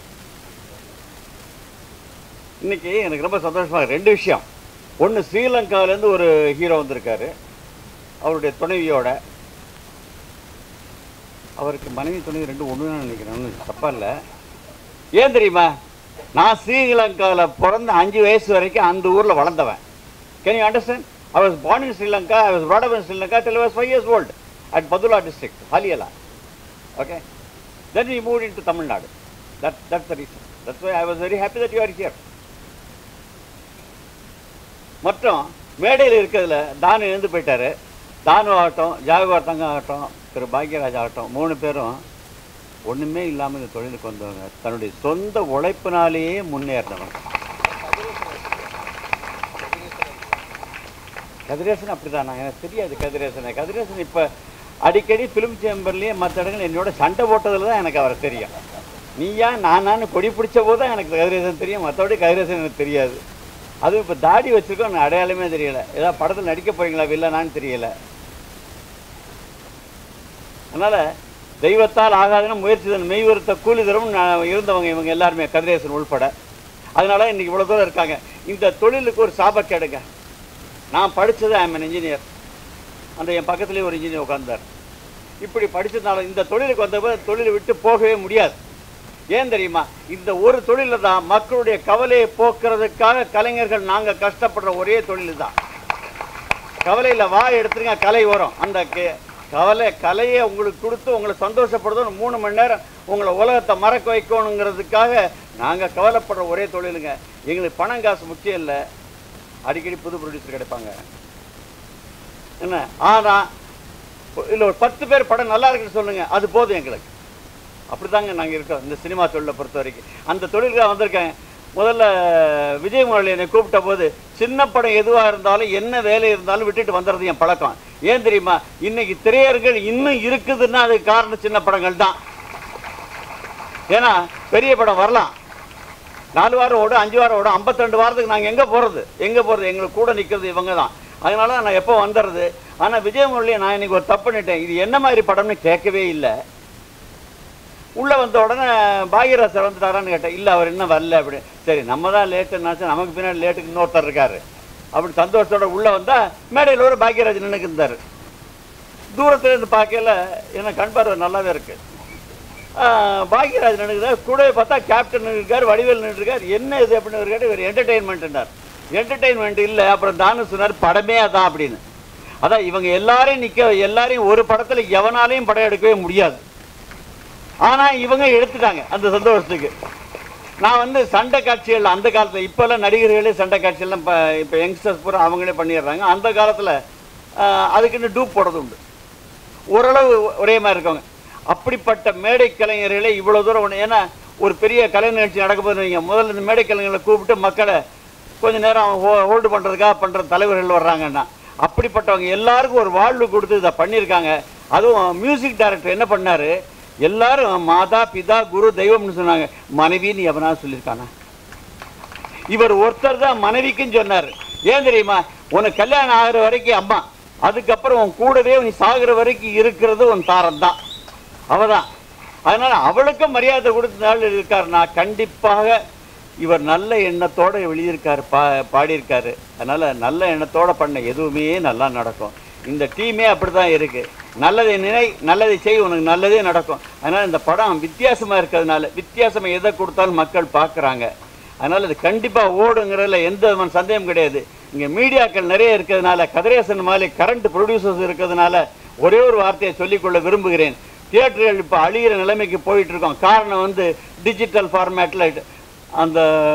இன்னைக்கு எனக்கு ரொம்ப சந்தோஷமா இருக்கு. ரெண்டு விஷயம் ஒன்று ஸ்ரீலங்காவிலேருந்து ஒரு ஹீரோ வந்திருக்காரு அவருடைய துணைவியோட அவருக்கு மனைவி துணைவி ரெண்டு ஒன்று நினைக்கிறேன் ஒன்றும் தப்பா இல்லை ஏன் தெரியுமா நான் ஸ்ரீலங்காவில் பிறந்த அஞ்சு வயசு வரைக்கும் அந்த ஊரில் வளர்ந்தவன் can you understand I was born in Sri Lanka, I was brought up in Sri Lanka till I was five years old at Padula district, Haliala. Okay? Then we moved into Tamil Nadu. That, that's the reason. That's why I was very happy that you are here. மற்றும் மேடையில் இருக்கிறதுல தானு எழுந்து போயிட்டாரு தானு ஆகட்டும் Jaguar தங்க ஆகட்டும் திரு பாக்யராஜ் ஆகட்டும் மூணு பேரும் ஒன்றுமே இல்லாமல் இந்த தொழிலுக்கு வந்தவங்க தன்னுடைய சொந்த உழைப்பினாலேயே முன்னேறினவங்க கதிரேசன் அப்படிதானா எனக்கு தெரியாது கதிரேசனை கதிரேசன் இப்போ அடிக்கடி ஃபிலிம் சேம்பர்லேயே மற்ற இடங்கள் என்னோட சண்டை போட்டதில் தான் எனக்கு அவரை தெரியும் நீயா நானான்னு கொடி பிடிச்ச போது தான் எனக்கு கதிரேசன் தெரியும் மற்றபடி கதிரேசன் எனக்கு தெரியாது அதுவும் இப்போ தாடி வச்சிருக்கோம் எனக்கு அடையாளமே தெரியல ஏதாவது படத்தில் நடிக்க போறீங்களா வில்லனான்னு தெரியல அதனால் தெய்வத்தால் ஆகாதுன்னு முயற்சி தன் மெய்வருத்த கூலி தரும் நான் இருந்தவங்க இவங்க எல்லாருமே கதிரேசன் உள்பட அதனால இன்னைக்கு இவ்வளோ தூரம் இருக்காங்க இந்த தொழிலுக்கு ஒரு சாபக்கேடுங்க நான் படித்தது ஐம் an இன்ஜினியர் அந்த என் பக்கத்துலேயே ஒரு இன்ஜினியர் உட்கார்ந்தார் இப்படி படித்ததுனால இந்த தொழிலுக்கு வந்தப்ப தொழிலை விட்டு போகவே முடியாது ஏன் தெரியுமா இந்த ஒரு தொழிலில் தான் மக்களுடைய கவலையை போக்குறதுக்காக கலைஞர்கள் நாங்கள் கஷ்டப்படுற ஒரே தொழில் தான் கவலையில் வா எடுத்துருங்க கலை வரும் அந்த கே- கவலை கலையை உங்களுக்கு கொடுத்து உங்களை சந்தோஷப்படுத்தணும் மூணு மணி நேரம் உங்களை உலகத்தை மறக்க வைக்கணுங்கிறதுக்காக நாங்கள் கவலைப்படுற ஒரே தொழிலுங்க எங்களுக்கு பணம் காசு முக்கியம் இல்லை அடிக்கடி புது ப்ரொடியூசர் கிடைப்பாங்க என்ன ஆனால் இல்லை ஒரு பத்து பேர் படம் நல்லா இருக்குன்னு சொல்லுங்க அது போதும் எங்களுக்கு அப்படிதாங்க நாங்கள் இருக்கோம் இந்த சினிமா தொழிலை பொறுத்த வரைக்கும் அந்த தொழிலுக்கு வந்திருக்கேன் முதல்ல விஜய் முரளி என்னை கூப்பிட்ட போது சின்ன படம் எதுவாக இருந்தாலும் என்ன வேலை இருந்தாலும் விட்டுட்டு வந்துடுறது என் பழக்கம் ஏன் தெரியுமா இன்னைக்கு திரையரங்கள் இன்னும் இருக்குதுன்னா அதுக்கு காரணம் சின்ன படங்கள் தான் ஏன்னா பெரிய படம் வரலாம் நாலு வாரம் ஓடும் அஞ்சு வாரம் ஓடும் ஐம்பத்திரெண்டு வாரத்துக்கு நாங்கள் எங்கே போகிறது எங்கே போகிறது எங்களுக்கு கூட நிற்கிறது இவங்க தான் அதனால நான் எப்போ வந்துடுறது ஆனால் விஜய் முரளியை நான் இன்னைக்கு ஒரு தப்பு பண்ணிட்டேன் இது என்ன மாதிரி படம்னு கேட்கவே இல்லை உள்ளே வந்த உடனே பாகியராஜ் சார் வந்துட்டாரான்னு கேட்டேன் இல்லை அவர் இன்னும் வரல அப்படி சரி நம்ம தான் லேட்டுன்னாச்சு நமக்கு பின்னாடி லேட்டுக்கு இன்னொருத்தர் இருக்காரு அப்படி சந்தோஷத்தோட உள்ளே வந்தால் மேடையில் ஒரு பாக்யராஜ் நின்னுக்கு இருந்தார் தூரத்துல இருந்து பார்க்கல என்ன கண் பார்வை நல்லாவே இருக்கு ஆஹ் பாக்யராஜ் நினைக்கிறார் கூட பார்த்தா கேப்டன் இருக்கார் வடிவேல் இருக்கார் என்ன இது அப்படின்னு இருக்காரு இவர் என்டர்டெயின்மெண்ட்னார் என்டர்டெயின்மெண்ட் இல்லை அப்புறம் தானு சொன்னார் படமே அதான் அப்படின்னு அதான் இவங்க எல்லாரையும் நிற்க எல்லாரையும் ஒரு படத்தில் எவனாலையும் படம் எடுக்கவே முடியாது ஆனால் இவங்க எடுத்துட்டாங்க அந்த சந்தோஷத்துக்கு நான் வந்து சண்டை காட்சிகள் அந்த காலத்தில் இப்போல்லாம் நடிகர்களே சண்டை காட்சிகள்லாம் இப்போ இப்போ யங்ஸ்டர்ஸ் பூரா அவங்களே பண்ணிடுறாங்க அந்த காலத்தில் அதுக்குன்னு டூப் போடுறது உண்டு ஓரளவு ஒரே மாதிரி இருக்கவங்க அப்படிப்பட்ட மேடை கலைஞர்களே இவ்வளோ தூரம் ஒன்று ஏன்னா ஒரு பெரிய கலை நிகழ்ச்சி நடக்கும்போது நீங்கள் முதல்ல இந்த மேடை கலைஞர்களை கூப்பிட்டு மக்களை கொஞ்ச நேரம் ஹோல்டு பண்ணுறதுக்காக பண்ணுற தலைவர்கள் வர்றாங்கன்னா அப்படிப்பட்டவங்க எல்லாருக்கும் ஒரு வாழ்வு கொடுத்து இதை பண்ணியிருக்காங்க அதுவும் மியூசிக் டைரக்டர் என்ன பண்ணாரு எல்லாரும் மாதா பிதா குரு தெய்வம்னு சொன்னாங்க மனைவின்னு எவனா சொல்லியிருக்கானா இவர் ஒருத்தர் தான் மனைவிக்கும் சொன்னார் ஏன் தெரியுமா உனக்கு கல்யாணம் ஆகிற வரைக்கும் அம்மா அதுக்கப்புறம் உன் கூடவே நீ சாகுற வரைக்கும் இருக்கிறது உன் தாரம் தான் அவதான் அதனால அவளுக்கும் மரியாதை கொடுத்த நாள் இருக்காருன்னா கண்டிப்பாக இவர் நல்ல எண்ணத்தோட எழுதியிருக்காரு பா பாடியிருக்காரு அதனால நல்ல எண்ணத்தோட பண்ண எதுவுமே நல்லா நடக்கும் இந்த டீமே அப்படிதான் இருக்கு நல்லதை நினை நல்லதை செய் உனக்கு நல்லதே நடக்கும் அதனால இந்த படம் வித்தியாசமா இருக்கிறதுனால வித்தியாசமா எதை கொடுத்தாலும் மக்கள் பார்க்குறாங்க அதனால இது கண்டிப்பா ஓடுங்கிறதுல எந்த விதமான சந்தேகம் கிடையாது இங்க மீடியாக்கள் நிறைய இருக்கிறதுனால கதிரேசன் மாதிரி கரண்ட் ப்ரொடியூசர்ஸ் இருக்கிறதுனால ஒரே ஒரு வார்த்தையை சொல்லிக்கொள்ள விரும்புகிறேன் தியேட்டர்கள் இப்போ அழிகிற நிலைமைக்கு போயிட்டு இருக்கோம் காரணம் வந்து டிஜிட்டல் ஃபார்மேட்டில் அந்த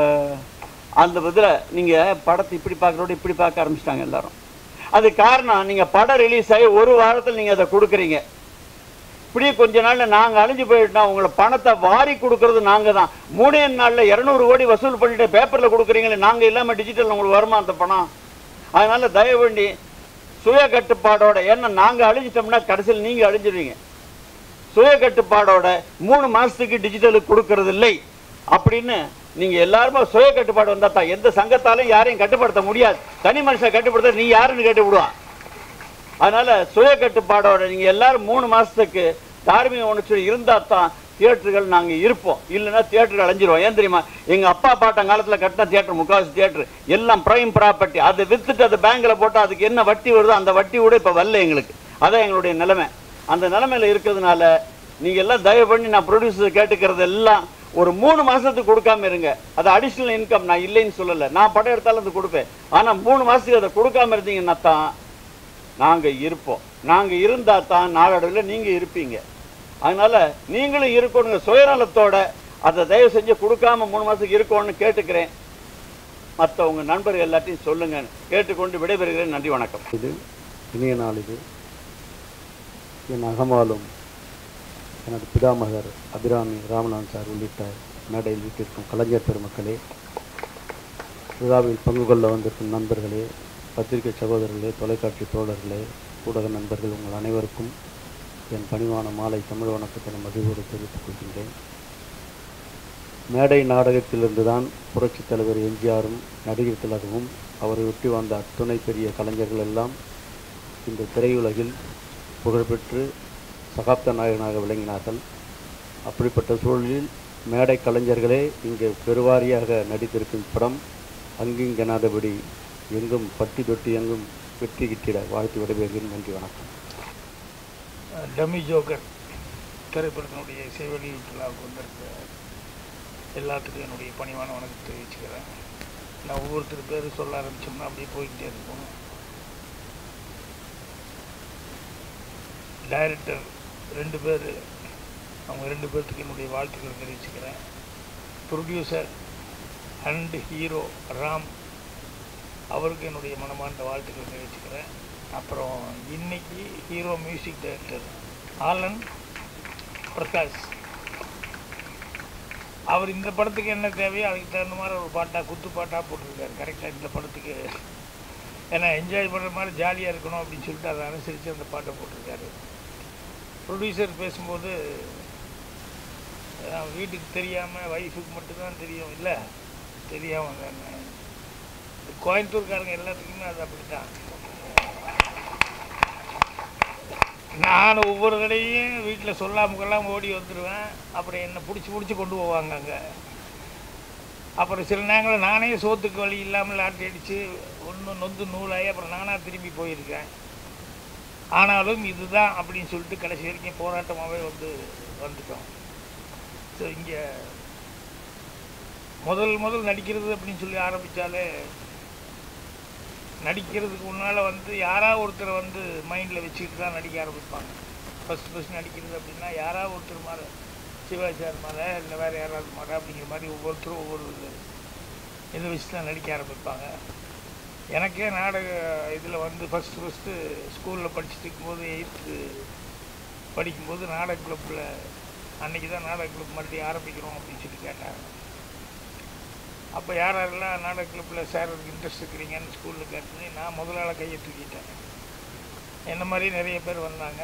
அந்த இதில் நீங்கள் படத்தை இப்படி பார்க்குறோட இப்படி பார்க்க ஆரம்பிச்சிட்டாங்க எல்லாரும் அது காரணம் நீங்கள் படம் ரிலீஸ் ஆகி ஒரு வாரத்தில் நீங்கள் அதை கொடுக்குறீங்க இப்படியே கொஞ்ச நாள்ல நாங்கள் அழிஞ்சு போயிட்டோம் உங்களை பணத்தை வாரி கொடுக்கறது நாங்கள் தான் மூணே நாளில் இரநூறு கோடி வசூல் பண்ணிட்டு பேப்பரில் கொடுக்குறீங்களே நாங்கள் இல்லாமல் டிஜிட்டல் உங்களுக்கு வருமா அந்த பணம் அதனால தயவு பண்ணி சுய கட்டுப்பாடோட ஏன்னா நாங்கள் அழிஞ்சிட்டோம்னா கடைசியில் நீங்கள் அழிஞ்சிருவீங்க சுய கட்டுப்பாடோட மூணு மாசத்துக்கு டிஜிட்டலுக்கு கொடுக்கறது இல்லை அப்படின்னு நீங்க எல்லாருமே சுய கட்டுப்பாடு வந்தா தான் எந்த சங்கத்தாலும் யாரையும் கட்டுப்படுத்த முடியாது தனி மனுஷனை கட்டுப்படுத்த நீ யாருன்னு கேட்டு விடுவான் அதனால சுய கட்டுப்பாடோட நீங்க எல்லாரும் மூணு மாசத்துக்கு தார்மீக உணர்ச்சி இருந்தா தான் தியேட்டர்கள் நாங்க இருப்போம் இல்லைன்னா தியேட்டர்கள் அழிஞ்சிருவோம் ஏன் தெரியுமா எங்க அப்பா பாட்டம் காலத்துல கட்டின தியேட்டர் முக்காவாசி தியேட்டர் எல்லாம் பிரைம் ப்ராப்பர்ட்டி அதை வித்துட்டு அதை பேங்க்ல போட்டா அதுக்கு என்ன வட்டி வருதோ அந்த வட்டி கூட இப்ப வரல எங்களுக்கு அதான் எங்களுடைய நிலைமை அந்த நிலைமையில இருக்கிறதுனால நீங்க எல்லாம் தயவு பண்ணி நான் ப்ரொடியூசர் கேட்டுக்கிறது எல்லாம் ஒரு மூணு மாசத்துக்கு கொடுக்காம இருங்க அது அடிஷ்னல் இன்கம் நான் இல்லைன்னு சொல்லல நான் படம் எடுத்தாலும் அது கொடுப்பேன் ஆனா மூணு மாசத்துக்கு அதை கொடுக்காம இருந்தீங்கன்னா தான் நாங்க இருப்போம் நாங்க இருந்தா தான் நாளடைவில் நீங்க இருப்பீங்க அதனால நீங்களும் இருக்கணுங்க சுயநலத்தோட அதை தயவு செஞ்சு கொடுக்காம மூணு மாசத்துக்கு இருக்கணும்னு கேட்டுக்கிறேன் மற்ற உங்க நண்பர்கள் எல்லாத்தையும் சொல்லுங்க கேட்டுக்கொண்டு விடைபெறுகிறேன் நன்றி வணக்கம் இது இனிய நாள் இது என் அகமாலும் எனது பிதாமகர் அபிராமி ராமநாதன் சார் உள்ளிட்ட மேடையில் வீட்டிற்கும் கலைஞர் பெருமக்களே விழாவில் பங்கு கொள்ள வந்திருக்கும் நண்பர்களே பத்திரிகை சகோதரர்களே தொலைக்காட்சி தோழர்களே ஊடக நண்பர்கள் உங்கள் அனைவருக்கும் என் பணிவான மாலை தமிழ் வணக்கத்தின மகிழ்வோடு தெரிவித்துக் கொள்கின்றேன் மேடை நாடகத்திலிருந்து தான் புரட்சித் தலைவர் எம்ஜிஆரும் நடிகர் திலகமும் அவரை ஒட்டி வந்த அத்துணை பெரிய கலைஞர்கள் எல்லாம் இந்த திரையுலகில் புகழ்பெற்று சகாப்த நாயகனாக விளங்கினார்கள் அப்படிப்பட்ட சூழலில் மேடை கலைஞர்களே இங்கே பெருவாரியாக நடித்திருக்கும் படம் அங்கிங்கெனாதபடி எங்கும் பட்டி தொட்டி எங்கும் வெற்றி கிட்டிட வாழ்த்து விடைபெறுகிறேன் நன்றி வணக்கம் டம்மி ஜோக்கர் திரைப்படத்தினுடைய இசை வெளியீட்டு விழாவுக்கு வந்திருக்க எல்லாத்துக்கும் என்னுடைய பணிவான வணக்கத்தை தெரிவிச்சுக்கிறேன் நான் ஒவ்வொருத்தர் பேர் சொல்ல ஆரம்பிச்சோம்னா அப்படியே போய்கிட்டே இருக்கும் டைரக்டர் ரெண்டு பேர் அவங்க ரெண்டு பேர்த்துக்கு என்னுடைய வாழ்த்துக்களை தெரிவிச்சுக்கிறேன் ப்ரொடியூசர் அண்ட் ஹீரோ ராம் அவருக்கு என்னுடைய மனமார்ந்த வாழ்த்துக்களை தெரிவிச்சுக்கிறேன் அப்புறம் இன்னைக்கு hero music director Alan Prakash அவர் இந்த படத்துக்கு என்ன தேவையோ அதுக்கு தகுந்த மாதிரி ஒரு பாட்டாக குத்து பாட்டாக போட்டிருக்காரு கரெக்டாக இந்த படத்துக்கு ஏன்னா என்ஜாய் பண்ணுற மாதிரி ஜாலியாக இருக்கணும் அப்படின்னு சொல்லிட்டு அதை அனுசரித்து அந்த பாட்டை போட்டிருக்காரு ப்ரொடியூசர் பேசும்போது அஹ், வீட்டுக்கு தெரியாமல் ஒய்ஃபுக்கு மட்டும்தான் தெரியும் இல்லை தெரியாமல் தானே கோயம்புத்தூர்காரங்க எல்லாத்துக்குமே அது அப்படித்தான் நான் ஒவ்வொரு தடையும் வீட்டில் சொல்லாம கொள்ளாம ஓடி வந்துடுவேன் அப்புறம் என்னை பிடிச்சி பிடிச்சி கொண்டு போவாங்க அங்கே அப்புறம் சில நேரங்களில் நானே சோத்துக்கு வழி இல்லாமல் லாட்டி அடித்து ஒன்று நொந்து நூலாகி அப்புறம் நானாக திரும்பி போயிருக்கேன் ஆனாலும் இதுதான் அப்படின்னு சொல்லிட்டு கடைசி வரைக்கும் போராட்டமாகவே வந்து வந்துட்டோம் ஸோ இங்கே முதல் முதல் நடிக்கிறது அப்படின்னு சொல்லி ஆரம்பித்தாலே நடிக்கிறதுக்கு முன்னால் வந்து யாராவது ஒருத்தர் வந்து மைண்டில் வச்சுக்கிட்டு தான் நடிக்க ஆரம்பிப்பாங்க ஃபஸ்ட் ஃபஸ்ட் நடிக்கிறது அப்படின்னா யாராவது ஒருத்தர் மாதிரி சிவாஜி சார் மேலே இல்லை வேறு யாராவது மேலே அப்படிங்கிற மாதிரி ஒவ்வொருத்தரும் ஒவ்வொரு இது இதை வச்சு தான் நடிக்க ஆரம்பிப்பாங்க எனக்கே நாடக இதில் வந்து ஃபஸ்ட்டு ஃபஸ்ட்டு ஸ்கூலில் படிச்சுட்டு இருக்கும்போது எயித்து படிக்கும்போது நாடக கிளப்பில் அன்றைக்கி தான் நாடக கிளப் மறுபடியும் ஆரம்பிக்கிறோம் அப்படின்னு சொல்லி கேட்டாங்க அப்போ யார் யாரெல்லாம் நாடக கிளப்பில் சேர்றதுக்கு இன்ட்ரெஸ்ட் இருக்கிறீங்கன்னு ஸ்கூலில் கேட்டு நான் முதலாள கையை தூக்கிட்டேன் என்ன மாதிரி நிறைய பேர் வந்தாங்க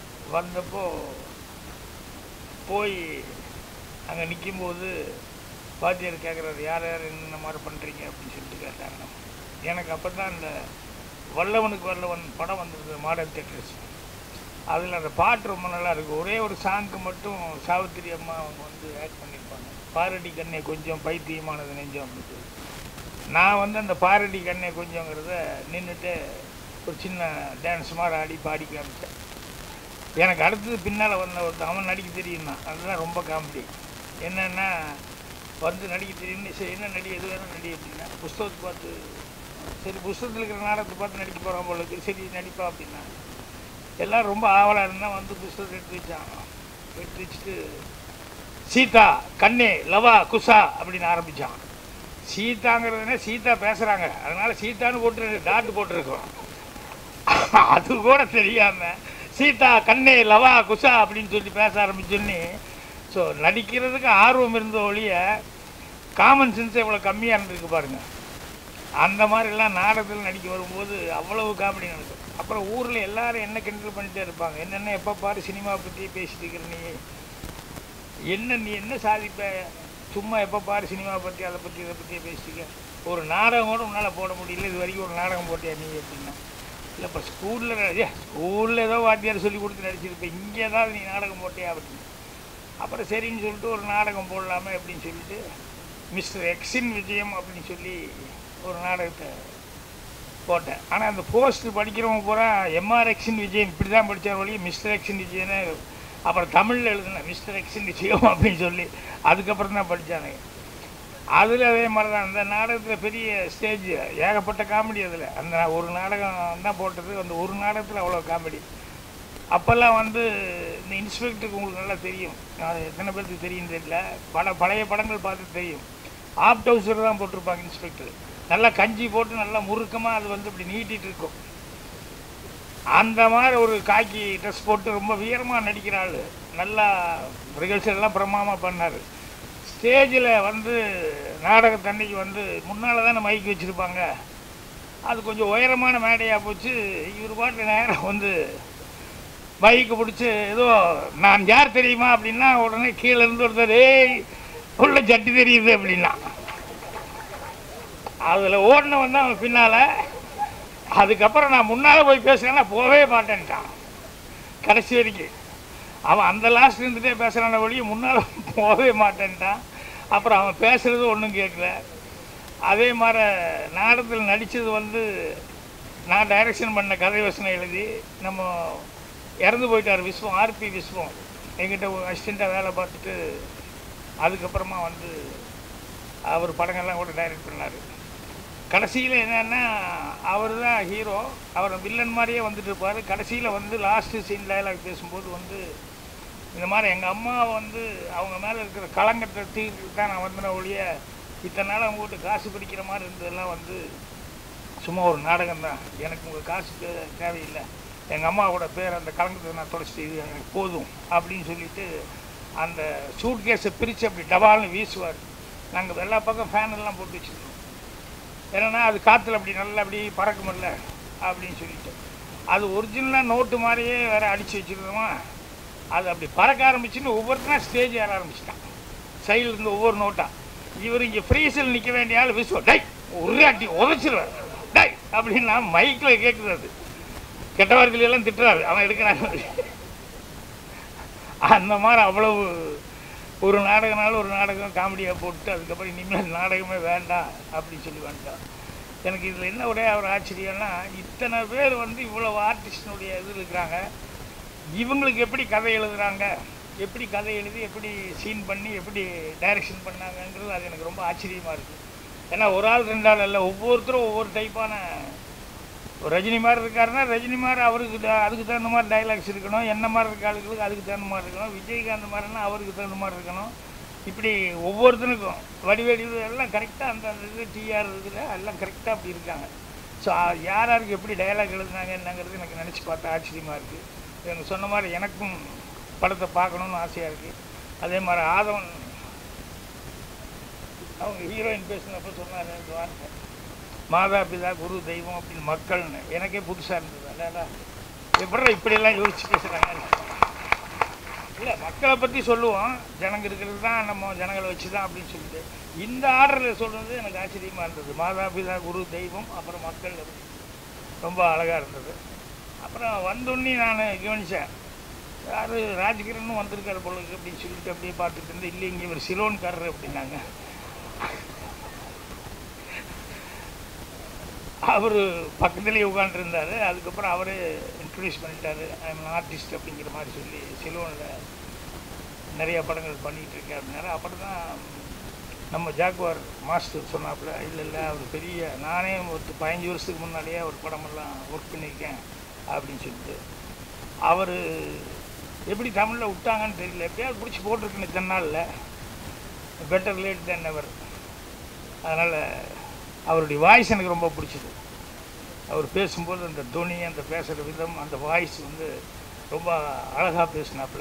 வந்தப்போ போய் அங்கே நிற்கும்போது வாத்தியார் கேட்குறாரு யார் யார் என்னென்ன மாதிரி பண்ணுறீங்க அப்படின்னு சொல்லிட்டு கேட்டாங்க எனக்கு அப்போ தான் இந்த வல்லவனுக்கு வல்லவன் படம் வந்திருந்தது மாடர்ன் தேட்டர்ஸ் அதில் அந்த பாட்டு ரொம்ப நல்லா இருக்கு ஒரே ஒரு சாங்க்கு மட்டும் சாவித்திரி அம்மா அவங்க வந்து ஆட் பண்ணியிருப்பாங்க பாரடி கண்ணே கொஞ்சம் பைத்தியமானது நெஞ்சம் அப்படின்னு சொல்லி நான் வந்து அந்த பாரடி கண்ணே கொஞ்சங்கிறத நின்றுட்டு ஒரு சின்ன டான்ஸ் மாதிரி ஆடி பாடி காமிச்சேன் எனக்கு அடுத்தது பின்னால் வந்த ஒருத்தன் அவன் நடிக்க தெரியும்னா அதுதான் ரொம்ப காமெடி என்னென்னா வந்து நடிக்க தெரியும்னு சரி என்ன நடி எது வேணும் நடி அப்படின்னா புஸ்தகத்தை பார்த்து சரி புஸ்தகத்தில் இருக்கிற நாடகத்தை பார்த்து நடிக்க போகிறான் போல இருக்கு சரி நடிப்பா அப்படின்னா எல்லாம் ரொம்ப ஆவலாக இருந்தால் வந்து புஸ்தகத்தை எடுத்து வச்சான் எடுத்து வச்சுட்டு சீதா கண்ணே லவா குசா அப்படின்னு ஆரம்பித்தான் சீதாங்கிறதுனே சீதா பேசுகிறாங்க அதனால சீதான்னு போட்டு டாட்டு போட்டிருக்கோம் அது கூட தெரியாம சீதா கண்ணே லவா குசா அப்படின்னு சொல்லி பேச ஆரம்பிச்சோன்னே ஸோ நடிக்கிறதுக்கு ஆர்வம் இருந்த ஒழிய காமன் சென்ஸ் எவ்வளோ கம்மியாக இருந்திருக்கு பாருங்க அந்த மாதிரிலாம் நாடகத்தில் நடிக்க வரும்போது அவ்வளவு காமெடி நடக்கும் அப்புறம் ஊரில் எல்லாரும் என்ன கிண்டல் பண்ணிட்டே இருப்பாங்க என்னென்ன எப்போ பாரு சினிமா பற்றி பேசிட்டு இருக்கிற நீ என்ன நீ என்ன சாதிப்ப சும்மா எப்போ பாரு சினிமா பற்றி அதை பற்றி இதை பற்றி பேசிக்க ஒரு நாடகம் கூட உன்னால் போட முடியல இது வரைக்கும் ஒரு நாடகம் போட்டியா நீ அப்படின்னா இல்லை இப்போ ஸ்கூலில் ஸ்கூலில் ஏதோ வாத்தியார் சொல்லி கொடுத்து நடிச்சிருப்ப இங்கே ஏதாவது நீ நாடகம் போட்டியா அப்படின்னு அப்புறம் சரின்னு சொல்லிட்டு ஒரு நாடகம் போடலாமே அப்படின்னு சொல்லிட்டு மிஸ்டர் எக்ஸின் விஜயம் அப்படின்னு சொல்லி ஒரு நாடகத்தை போட்டேன் ஆனால் அந்த போஸ்ட் படிக்கிறவங்க பூரா எம்ஆர் எக்ஸின் விஜயம் இப்படி தான் படித்தார் வழி மிஸ்டர் எக்ஸின் விஜயன்னு அப்புறம் தமிழில் எழுதுனேன் மிஸ்டர் எக்ஸின் விஜயம் அப்படின்னு சொல்லி அதுக்கப்புறம் தான் படித்தானுங்க அதில் அதே மாதிரி தான் அந்த நாடகத்தில் பெரிய ஸ்டேஜ் ஏகப்பட்ட காமெடி அதில் அந்த ஒரு நாடகம் தான் போட்டது அந்த ஒரு நாடகத்தில் அவ்வளோ காமெடி அப்போல்லாம் வந்து இந்த இன்ஸ்பெக்டருக்கு உங்களுக்கு நல்லா தெரியும் அது எத்தனை பேருக்கு தெரியும் தெரியல பட பழைய படங்கள் பார்த்து தெரியும் ஆப் டவுசர் தான் போட்டிருப்பாங்க இன்ஸ்பெக்டர் நல்லா கஞ்சி போட்டு நல்லா முறுக்கமாக அது வந்து இப்படி நீட்டிட்டு இருக்கும் அந்த மாதிரி ஒரு காக்கி ட்ரெஸ் போட்டு ரொம்ப வீரமாக நடிக்கிற ஆள் நல்லா ரிஹர்சல் எல்லாம் பிரமாதமாக பண்ணார் ஸ்டேஜில் வந்து நாடகத்தன்னைக்கு வந்து முன்னால் தானே மைக் வச்சுருப்பாங்க அது கொஞ்சம் உயரமான மேடையாக போச்சு இவர் பாட்டு நேரம் வந்து பைக்கு பிடிச்சி ஏதோ நான் யார் தெரியுமா அப்படின்னா உடனே கீழே இருந்து ஒருத்தர் ஏய் உள்ள ஜட்டி தெரியுது அப்படின்னா அதில் ஓடினவன் தான் அவன் பின்னால் அதுக்கப்புறம் நான் முன்னால் போய் பேசுகிறேன்னா போகவே மாட்டேன்ட்டான் கடைசி வரைக்கும் அவன் அந்த லாஸ்ட் இருந்துகிட்டே பேசுகிறான வழியை முன்னால் போகவே மாட்டேன்ட்டான் அப்புறம் அவன் பேசுகிறது ஒன்றும் கேட்கல அதே மாதிரி நாடகத்தில் நடித்தது வந்து நான் டைரக்ஷன் பண்ண கதை வசனம் எழுதி நம்ம இறந்து போயிட்டார் விஸ்வம் ஆர்பி விஸ்வம் எங்கிட்ட அசிஸ்டண்ட்டாக வேலை பார்த்துட்டு அதுக்கப்புறமா வந்து அவர் படங்கள்லாம் கூட டைரக்ட் பண்ணார் கடைசியில் என்னென்னா அவர் தான் ஹீரோ அவர் வில்லன் மாதிரியே வந்துட்டு இருப்பார் கடைசியில் வந்து லாஸ்ட்டு சீன் டயலாக் பேசும்போது வந்து இந்த மாதிரி எங்கள் அம்மா வந்து அவங்க மேலே இருக்கிற களங்கத்தை தீர்த்து தான் நான் வந்தன ஒழிய இத்தனை நாள் அவங்க வீட்டு காசு பிடிக்கிற மாதிரி இருந்ததெல்லாம் வந்து சும்மா ஒரு நாடகம் தான் எனக்கு உங்கள் காசு தே- தேவையில்லை எங்கள் அம்மாவோட பேர் அந்த கலங்கத்தை நான் தொடச்சிட்டு இது எனக்கு போதும் அப்படின்னு சொல்லிட்டு அந்த சூட் கேஸை பிரித்து அப்படி டபால்னு வீசுவார் நாங்கள் எல்லா பக்கம் ஃபேன் எல்லாம் போட்டு வச்சுருக்கோம் ஏன்னா அது காற்றுல அப்படி நல்லா அப்படி பறக்குமில்ல அப்படின்னு சொல்லிட்டு அது ஒரிஜினலாக நோட்டு மாதிரியே வேற அடித்து வச்சுருந்தோமா அது அப்படி பறக்க ஆரம்பிச்சுன்னு ஒவ்வொருத்தனா ஸ்டேஜ் ஏற ஆரம்பிச்சிட்டான் சைடில் இருந்து ஒவ்வொரு நோட்டா இவர் இங்கே ஃப்ரீஸில் நிற்க வேண்டிய ஆள் விசுவல் டை ஒரு அடி உதச்சிருவார் டை அப்படின்னா மைக்கில் கேட்குது அது கெட்ட வார்த்தையில எல்லாம் திட்டுறாரு அவன் எடுக்கிறாங்க அந்த மாதிரி அவ்வளவு ஒரு நாடகனால ஒரு நாடகம் காமெடியாக போட்டு அதுக்கப்புறம் இனிமேல் நாடகமே வேண்டாம் அப்படின்னு சொல்லி வந்துட்டான் எனக்கு இதில் என்ன ஒரே ஒரு ஆச்சரியம்னா இத்தனை பேர் வந்து இவ்வளவு ஆர்டிஸ்டினுடைய இது இருக்கிறாங்க இவங்களுக்கு எப்படி கதை எழுதுறாங்க எப்படி கதை எழுதி எப்படி சீன் பண்ணி எப்படி டைரக்ஷன் பண்ணாங்கங்கிறது அது எனக்கு ரொம்ப ஆச்சரியமாக இருக்குது ஏன்னா ஒரு ஆள் ரெண்டு ஆள் இல்லை ஒவ்வொருத்தரும் ஒவ்வொரு டைப்பான ஒரு ரஜினி மாதிரி இருக்காருன்னா ரஜினி மாதிரி அவருக்கு த- அதுக்கு தகுந்த மாதிரி டைலாக்ஸ் இருக்கணும் என்ன மாதிரி இருக்க ஆளுகளுக்கு அதுக்கு தகுந்த மாதிரி இருக்கணும் விஜயகாந்த் மாதிரினா அவருக்கு தகுந்த மாதிரி இருக்கணும் இப்படி ஒவ்வொருத்தனுக்கும் வடிவேடி எல்லாம் கரெக்டாக அந்த அந்த இது டிஆர் இதில் எல்லாம் கரெக்டாக அப்படி இருக்காங்க ஸோ யார் யாருக்கு எப்படி டைலாக் எழுதுனாங்க என்னங்கிறது எனக்கு நினச்சி பார்த்தா ஆச்சரியமாக இருக்குது எனக்கு சொன்ன மாதிரி எனக்கும் படத்தை பார்க்கணுன்னு ஆசையாக இருக்குது அதே மாதிரி ஆதவன் அவங்க ஹீரோயின் பேசினப்ப சொன்னார் இந்த வார்த்தை மாதா பிதா குரு தெய்வம் அப்படின்னு மக்கள்னு எனக்கே புதுசாக இருந்தது அடடா எப்படி இப்படியெல்லாம் யோசிச்சு பேசுகிறாங்க இல்லை மக்களை பற்றி சொல்லுவோம் ஜனங்க இருக்கிறது தான் நம்ம ஜனங்களை வச்சு தான் அப்படின்னு சொல்லிட்டு இந்த ஆர்டரில் சொல்கிறது எனக்கு ஆச்சரியமாக இருந்தது மாதா பிதா குரு தெய்வம் அப்புறம் மக்கள் அப்படி. ரொம்ப அழகாக இருந்தது அப்புறம் வந்தோடனே நான் கவனித்தேன் யார் ராஜ்கிரனும் வந்திருக்காரு போல இருக்கு அப்படின்னு சொல்லிட்டு அப்படியே பார்த்துட்டு இருந்து இல்லை இங்கே இவர் சிலோன்காரர் அப்படின்னாங்க அவர் பக்கத்துலேயே உட்காந்துருந்தார் அதுக்கப்புறம் அவரே இன்ட்ரடியூஸ் பண்ணிட்டாரு ஐம் ஆர்டிஸ்ட் அப்படிங்கிற மாதிரி சொல்லி சிலோனில் நிறைய படங்கள் பண்ணிகிட்டு இருக்கேன் அப்படின்னாரு அப்புறம் தான் நம்ம ஜாக்குவார் மாஸ்டர் சொன்னாப்புல இல்லை இல்லை அவர் பெரிய நானே ஒரு பதினஞ்சு வருஷத்துக்கு முன்னாடியே ஒரு படமெல்லாம் ஒர்க் பண்ணியிருக்கேன் அப்படின்னு சொல்லிட்டு அவர் எப்படி தமிழில் விட்டாங்கன்னு தெரியல எப்படியாவது பிடிச்சி போட்டிருக்கேன் இத்தனை நாளில் பெட்டர் லேட் தென் எவர் அதனால் அவருடைய வாய்ஸ் எனக்கு ரொம்ப பிடிச்சது அவர் பேசும்போது அந்த துணி அந்த பேசுகிற விதம் அந்த வாய்ஸ் வந்து ரொம்ப அழகாக பேசினாப்புல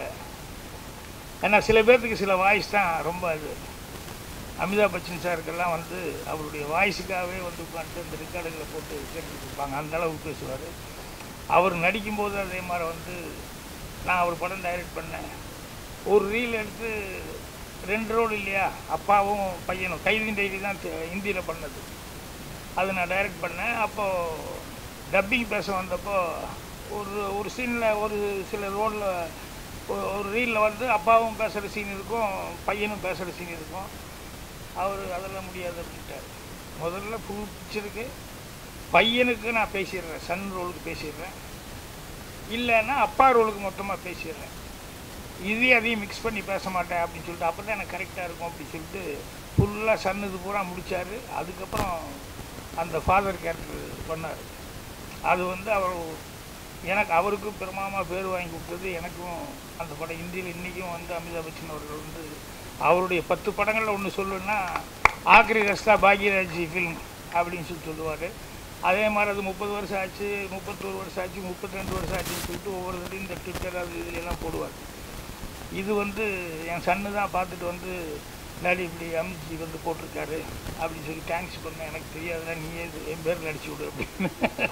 ஏன்னா சில பேர்த்துக்கு சில வாய்ஸ் தான் ரொம்ப இது அமிதாப் பச்சன் சாருக்கெல்லாம் வந்து அவருடைய வாய்ஸுக்காகவே வந்து உட்காந்துட்டு இந்த ரெக்கார்டுகளை போட்டு கேட்டுட்டு இருப்பாங்க அந்த அளவுக்கு பேசுவார் அவர் நடிக்கும்போது அதே மாதிரி வந்து நான் ஒரு படம் டைரக்ட் பண்ணேன் ஒரு ரீல் எடுத்து ரெண்டு ரோடு இல்லையா அப்பாவும் பையனும் கைதின் டைரி தான் ஹிந்தியில் பண்ணது அது நான் டைரக்ட் பண்ணேன் அப்போது டப்பிங் பேச வந்தப்போ ஒரு ஒரு சீனில் ஒரு சில ரோடில் ஒரு ரீலில் வந்து அப்பாவும் பேசுகிற சீன் இருக்கும் பையனும் பேசுகிற சீன் இருக்கும் அவர் அதெல்லாம் முடியாது அப்படின்ட்டார் முதல்ல ஃபுல் பிக்சருக்கு பையனுக்கு நான் பேசிடுறேன் சன் ரோலுக்கு பேசிடுறேன் இல்லைன்னா அப்பா ரோலுக்கு மொத்தமாக பேசிடுறேன் இதையும் அதையும் மிக்ஸ் பண்ணி பேச மாட்டேன் அப்படின்னு சொல்லிட்டு அப்போ தான் எனக்கு கரெக்டாக இருக்கும் அப்படின்னு சொல்லிட்டு ஃபுல்லாக சன்னுது பூரா முடித்தார் அதுக்கப்புறம் அந்த ஃபாதர் கேரக்டர் பண்ணார் அது வந்து அவர் எனக்கு அவருக்கும் பெருமாமா பேர் வாங்கி கொடுத்தது எனக்கும் அந்த படம் இந்தியில் இன்றைக்கும் வந்து அமிதாப் பச்சன் அவர்கள் வந்து அவருடைய பத்து படங்களில் ஒன்று சொல்லுன்னா ஆக்ரி ரஸ்தா பாக்யராஜ் ஃபிலிம் அப்படின்னு சொல்லி சொல்லுவார் அதே மாதிரி அது முப்பது வருஷம் ஆச்சு முப்பத்தோரு வருஷம் ஆச்சு முப்பத்தி ரெண்டு வருஷம் ஆச்சுன்னு சொல்லிட்டு ஒவ்வொரு தடையும் இந்த ட்விட்டர் அது இதுலலாம் போடுவார் இது வந்து என் சன்னு தான் பார்த்துட்டு வந்து டாடி இப்படி அமிச்சி வந்து போட்டிருக்காரு அப்படின்னு சொல்லி தேங்க்ஸ் பண்ண எனக்கு தெரியாதுடா நீயே இது என் பேரில் அடிச்சு விடு அப்படின்னு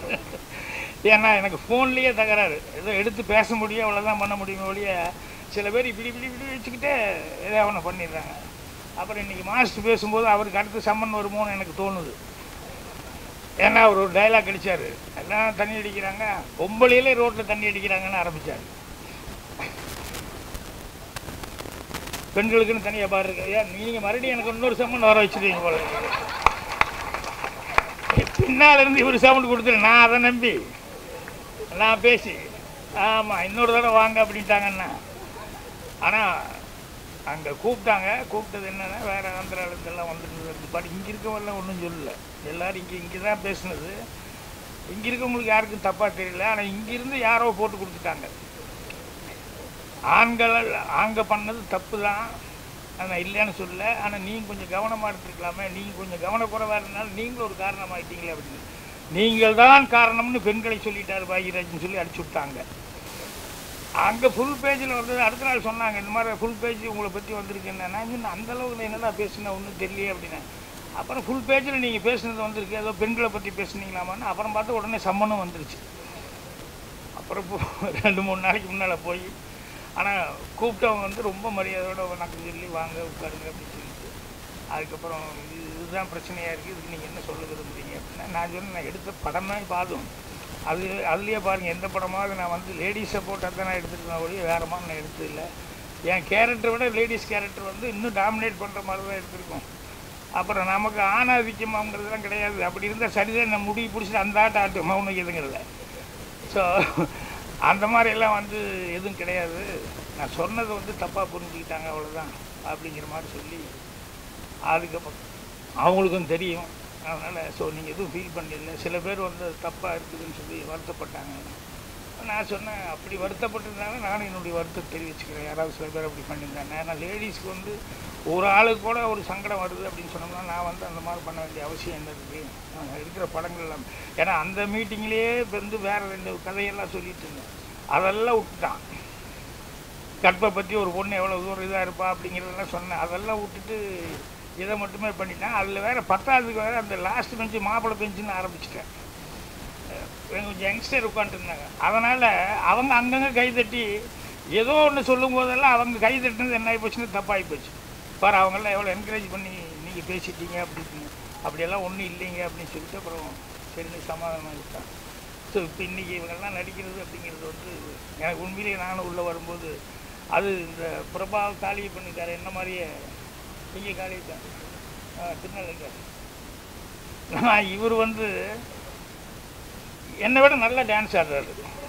ஏன்னா எனக்கு ஃபோன்லேயே தகராறு ஏதோ எடுத்து பேச முடியும் அவ்வளோதான் பண்ண முடியுமே ஒழிய சில பேர் இப்படி இப்படி இப்படி வச்சுக்கிட்டே ஏதோ அவனை பண்ணிடுறாங்க அப்புறம் இன்றைக்கி மாஸ்டர் பேசும்போது அவருக்கு அடுத்து சம்மன் வருமோன்னு எனக்கு தோணுது ஏன்னா அவர் ஒரு டைலாக் அடித்தார் எல்லாம் தண்ணி அடிக்கிறாங்க பொம்பளையிலே ரோட்டில் தண்ணி அடிக்கிறாங்கன்னு ஆரம்பித்தார் பெண்களுக்குன்னு தனியாக பாரு இருக்கு ஏன் நீங்கள் மறுபடியும் எனக்கு இன்னொரு சம்மன் வர வச்சுருவீங்க போல பின்னால் இருந்து இவர் சவுண்ட் கொடுத்துரு நான் அதை நம்பி நான் பேசி ஆமாம் இன்னொரு தடவை வாங்க அப்படின்ட்டாங்கண்ணா ஆனால் அங்கே கூப்பிட்டாங்க கூப்பிட்டது என்னன்னா வேறு ஆந்திராவிலேருந்தெல்லாம் வந்துட்டு பட் இங்கே இருக்கவங்களாம் ஒன்றும் சொல்லலை எல்லோரும் இங்கே இங்கே தான் பேசுனது இங்கே இருக்கவங்களுக்கு யாருக்கும் தப்பாக தெரியல ஆனால் இங்கிருந்து யாரோ போட்டு கொடுத்துட்டாங்க ஆண்கள் ஆங்க பண்ணது தப்பு தான் ஆனால் இல்லைன்னு சொல்லல ஆனால் நீங்கள் கொஞ்சம் கவனமாக எடுத்துருக்கலாமே நீங்கள் கொஞ்சம் கவனக்குறைவாக இருந்தாலும் நீங்களும் ஒரு காரணமாயிட்டீங்களே அப்படின்னு நீங்கள் தான் காரணம்னு பெண்களை சொல்லிட்டார் பாகியராஜ்னு சொல்லி அடிச்சு விட்டாங்க அங்கே ஃபுல் பேஜில் வந்து அடுத்த நாள் சொன்னாங்க இந்த மாதிரி ஃபுல் பேஜ் உங்களை பற்றி வந்திருக்கு என்ன நான் சொன்னேன் அந்த அளவுக்கு என்னடா பேசுனேன் ஒன்றும் தெரியலையே அப்படின்னு அப்புறம் ஃபுல் பேஜில் நீங்கள் பேசுனது வந்திருக்கு ஏதோ பெண்களை பற்றி பேசுனீங்களாமான்னு அப்புறம் பார்த்து உடனே சம்மனும் வந்துருச்சு அப்புறம் இப்போ ரெண்டு மூணு நாளைக்கு முன்னால் போய் ஆனால் கூப்பிட்டவங்க வந்து ரொம்ப மரியாதையோட வணக்கம் சொல்லி வாங்க உட்காருங்க அப்படின்னு சொல்லிட்டு அதுக்கப்புறம் இது இதுதான் பிரச்சனையாக இருக்குது இதுக்கு நீங்கள் என்ன சொல்ல விரும்புறீங்க அப்படின்னா நான் சொன்னேன் நான் எடுத்த படமே பாதும் அது அதுலேயே பாருங்கள் எந்த படமாவது நான் வந்து லேடிஸை போட்டு தான் நான் எடுத்துருக்கேன் ஒழிய வேறு மாதிரி நான் எடுத்தது இல்லை என் கேரக்டரை விட லேடிஸ் கேரக்டர் வந்து இன்னும் டாமினேட் பண்ணுற மாதிரி தான் எடுத்திருக்கோம் அப்புறம் நமக்கு ஆணாதிக்கமாங்கிறதுலாம் கிடையாது அப்படி இருந்தால் சரிதான் நான் முடி பிடிச்சிட்டு அந்த ஆட்ட ஆட்டு மௌனம் எதுங்கிறத ஸோ அந்த மாதிரி எல்லாம் வந்து எதுவும் கிடையாது நான் சொன்னதை வந்து தப்பாக புரிஞ்சுக்கிட்டாங்க அவ்வளோதான் அப்படிங்கிற மாதிரி சொல்லி அதுக்கப்புறம் அவங்களுக்கும் தெரியும் அதனால் ஸோ நீங்கள் எதுவும் ஃபீல் பண்ணல சில பேர் வந்து அது தப்பாக இருக்குதுன்னு சொல்லி வருத்தப்பட்டாங்க நான் சொன்னேன் அப்படி வருத்தப்பட்டிருந்தாலும் நானும் என்னுடைய வருத்தம் தெரிவிச்சுக்கிறேன் யாராவது சில பேர் அப்படி பண்ணியிருந்தாங்க ஏன்னா லேடிஸ்க்கு வந்து ஒரு ஆளுக்கு கூட ஒரு சங்கடம் வருது அப்படின்னு சொன்னோம்னா நான் வந்து அந்த மாதிரி பண்ண வேண்டிய அவசியம் என்ன இருக்குது நாங்கள் இருக்கிற படங்கள் எல்லாம் ஏன்னா அந்த மீட்டிங்லேயே வந்து வேறு ரெண்டு கதையெல்லாம் சொல்லிட்டு இருந்தேன் அதெல்லாம் விட்டுட்டான் கற்பை பற்றி ஒரு பொண்ணு எவ்வளோ தூரம் இதாக இருப்பா அப்படிங்கிறதெல்லாம் சொன்னேன் அதெல்லாம் விட்டுட்டு இதை மட்டுமே பண்ணிட்டேன் அதில் வேறு பத்தாவதுக்கு வேறு அந்த லாஸ்ட் பெஞ்சு மாப்பிள்ளை பெஞ்சுன்னு ஆரம்பிச்சிட்டேன் கொஞ்சம் யங்ஸ்டர் உட்காந்துருந்தாங்க அதனால் அவங்க அங்கங்கே கை தட்டி ஏதோ ஒன்று சொல்லும் போதெல்லாம் அவங்க கை தட்டுனது என்ன ஆகி போச்சுன்னு தப்பாகி போச்சு பாரு அவங்கெல்லாம் எவ்வளோ என்கரேஜ் பண்ணி நீங்கள் பேசிட்டீங்க அப்படின்னு அப்படியெல்லாம் ஒன்றும் இல்லைங்க அப்படின்னு சொல்லிட்டு அப்புறம் சரின்னு சமாதானம் விட்டான் ஸோ இப்போ இன்றைக்கி இவங்கெல்லாம் நடிக்கிறது அப்படிங்கிறது வந்து எனக்கு உண்மையிலேயே நானும் உள்ளே வரும்போது அது இந்த பிரபா காலி பண்ணிட்டாரு என்ன மாதிரியே இங்கே காலி திருநெல்வேலிங்க நான் இவர் வந்து என்னை விட நல்லா டான்ஸ் ஆடுறாரு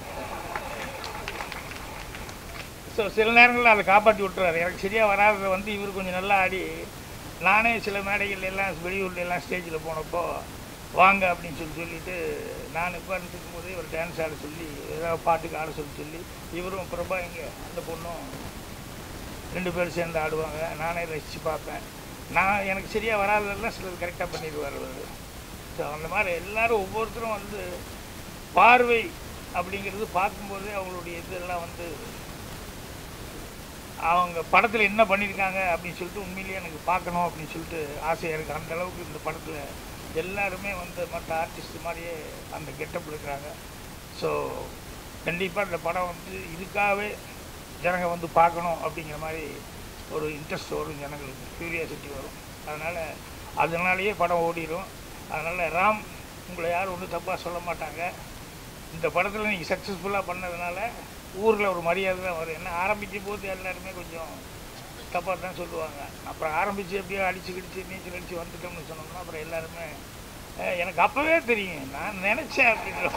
ஸோ சில நேரங்களில் அதை காப்பாற்றி விட்டுறாரு எனக்கு சரியாக வராததை வந்து இவர் கொஞ்சம் நல்லா ஆடி நானே சில மேடைகள் எல்லாம் வெளியூர்ல எல்லாம் ஸ்டேஜில் போனப்போ வாங்க அப்படின்னு சொல்லி சொல்லிட்டு நான் இப்போ இருக்கும் போதே ஒரு டான்ஸ் ஆட சொல்லி ஏதாவது பாட்டுக்கு ஆட சொல்லி சொல்லி இவரும் பிரபா இங்கே அந்த பொண்ணும் ரெண்டு பேரும் சேர்ந்து ஆடுவாங்க நானே ரசித்து பார்ப்பேன் நான் எனக்கு சரியாக வராததெல்லாம் சிலது கரெக்டாக பண்ணிடுவார் அவர் ஸோ அந்த மாதிரி எல்லாரும் ஒவ்வொருத்தரும் வந்து பார்வை அப்படிங்கிறது பார்க்கும்போதே அவங்களுடைய இதெல்லாம் வந்து அவங்க படத்தில் என்ன பண்ணியிருக்காங்க அப்படின்னு சொல்லிட்டு உண்மையிலேயே எனக்கு பார்க்கணும் அப்படின்னு சொல்லிட்டு ஆசையாக இருக்குது அந்த அளவுக்கு இந்த படத்தில் எல்லாருமே வந்து மற்ற ஆர்டிஸ்ட் மாதிரியே அந்த கெட்டப் இருக்கிறாங்க ஸோ கண்டிப்பாக இந்த படம் வந்து இதுக்காகவே ஜனங்க வந்து பார்க்கணும் அப்படிங்கிற மாதிரி ஒரு இன்ட்ரெஸ்ட் வரும் ஜனங்களுக்கு க்யூரியாசிட்டி வரும் அதனால் அதனாலேயே படம் ஓடிடும் அதனால் ராம் உங்களை யாரும் ஒன்றும் தப்பாக சொல்ல மாட்டாங்க இந்த படத்தில் நீங்கள் சக்ஸஸ்ஃபுல்லாக பண்ணதுனால ஊரில் ஒரு மரியாதை தான் வரும் என்ன ஆரம்பிக்கும் போது எல்லாருமே கொஞ்சம் தப்பாக தான் சொல்லுவாங்க அப்புறம் ஆரம்பித்து எப்படியோ அடிச்சு கிடிச்சு நீச்சல் அடித்து வந்துட்டோம்னு சொன்னோம்னா அப்புறம் எல்லாருமே "அஹ், எனக்கு அப்போவே தெரியும் நான் நினச்சேன் அப்படின்ற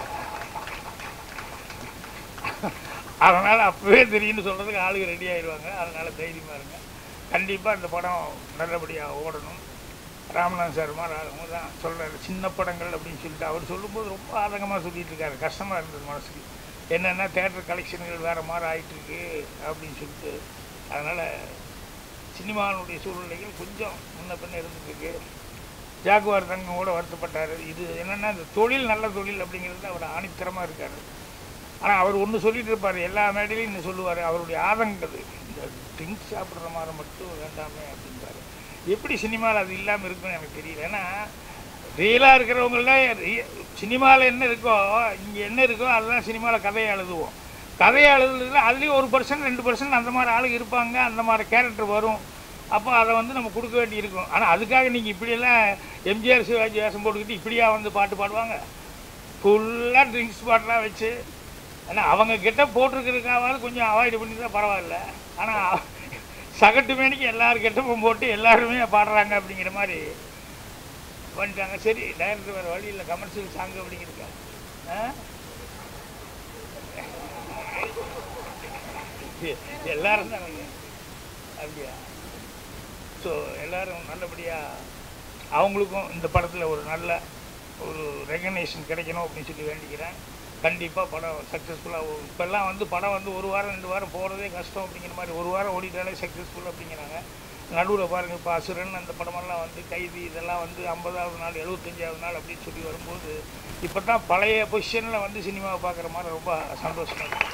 அதனால் அப்போவே தெரியும்னு சொல்கிறதுக்கு ஆளுங்க ரெடி ஆயிடுவாங்க அதனால் தைரியமாக இருங்க கண்டிப்பாக இந்த படம் நல்லபடியாக ஓடணும் ராமநாதன் சார் மாதிரி அவங்க தான் சொல்கிறாரு சின்ன படங்கள் அப்படின்னு சொல்லிட்டு அவர் சொல்லும்போது ரொம்ப ஆதங்கமாக சொல்லிட்டு இருக்காரு கஷ்டமாக இருந்தது மனசுக்கு என்னென்னா தேட்டர் கலெக்ஷன்கள் வேறு மாதிரி ஆயிட்டிருக்கு அப்படின்னு சொல்லிட்டு அதனால் சினிமாவினுடைய சூழ்நிலைகள் கொஞ்சம் முன்ன பின்ன இருந்துட்டு இருக்கு ஜாகுவார் தங்கம் கூட வருத்தப்பட்டார் இது என்னென்னா இந்த தொழில் நல்ல தொழில் அப்படிங்கிறது அவர் ஆணித்தரமாக இருக்கார் ஆனால் அவர் ஒன்று சொல்லிட்டு இருப்பார் எல்லா மேடையிலையும் இன்னும் சொல்லுவார் அவருடைய ஆதங்கது இந்த ட்ரிங்க்ஸ் சாப்பிட்ற மாதிரி மட்டும் வேண்டாமே அப்படின்றாரு எப்படி சினிமாவில் அது இல்லாமல் இருக்குன்னு எனக்கு தெரியல ஏன்னா ரியலாக இருக்கிறவங்களாம் சினிமாவில் என்ன இருக்கோ இங்கே என்ன இருக்கோ அதுதான் சினிமாவில் கதையை எழுதுவோம் கதையை எழுதுறதுல அதுலேயும் ஒரு பர்சன்ட் ரெண்டு பர்சன்ட் அந்த மாதிரி ஆளுங்க இருப்பாங்க அந்த மாதிரி கேரக்டர் வரும் அப்போ அதை வந்து நம்ம கொடுக்க வேண்டி இருக்கும் ஆனால் அதுக்காக நீங்கள் இப்படியெல்லாம் எம்ஜிஆர் சிவாஜி வேஷம் போட்டுக்கிட்டு இப்படியா வந்து பாட்டு பாடுவாங்க ஃபுல்லாக ட்ரிங்க்ஸ் பாட்டெலாம் வச்சு ஏன்னா அவங்க கிட்ட போட்டிருக்கிறதுக்காவது கொஞ்சம் அவாய்டு பண்ணி தான் பரவாயில்ல ஆனால் சகட்டு மேனிக்கு எல்லாரும் கெட்டப்பும் போட்டு எல்லாருமே பாடுறாங்க அப்படிங்கிற மாதிரி பண்ணிட்டாங்க சரி டைரக்டர் வேறு வழி இல்லை கமர்ஷியல் சாங் அப்படிங்கிறக்க ஆ எல்லாரும் தானே அப்படியா ஸோ எல்லாரும் நல்லபடியாக அவங்களுக்கும் இந்த படத்தில் ஒரு நல்ல ஒரு ரெகக்னேஷன் கிடைக்கணும் அப்படின்னு சொல்லி வேண்டிக்கிறேன் கண்டிப்பாக படம் சக்ஸஸ்ஃபுல்லாக இப்போல்லாம் வந்து படம் வந்து ஒரு வாரம் ரெண்டு வாரம் போகிறதே கஷ்டம் அப்படிங்கிற மாதிரி ஒரு வாரம் ஓடிட்டாலே சக்ஸஸ்ஃபுல் அப்படிங்கிறாங்க நடுவில் பாருங்கள் இப்போ அசுரன் அந்த படமெல்லாம் வந்து கைதி இதெல்லாம் வந்து ஐம்பதாவது நாள் எழுபத்தஞ்சாவது நாள் அப்படின்னு சொல்லி வரும்போது இப்போ தான் பழைய பொசிஷனில் வந்து சினிமாவை பார்க்குற மாதிரி ரொம்ப சந்தோஷமாக இருக்கு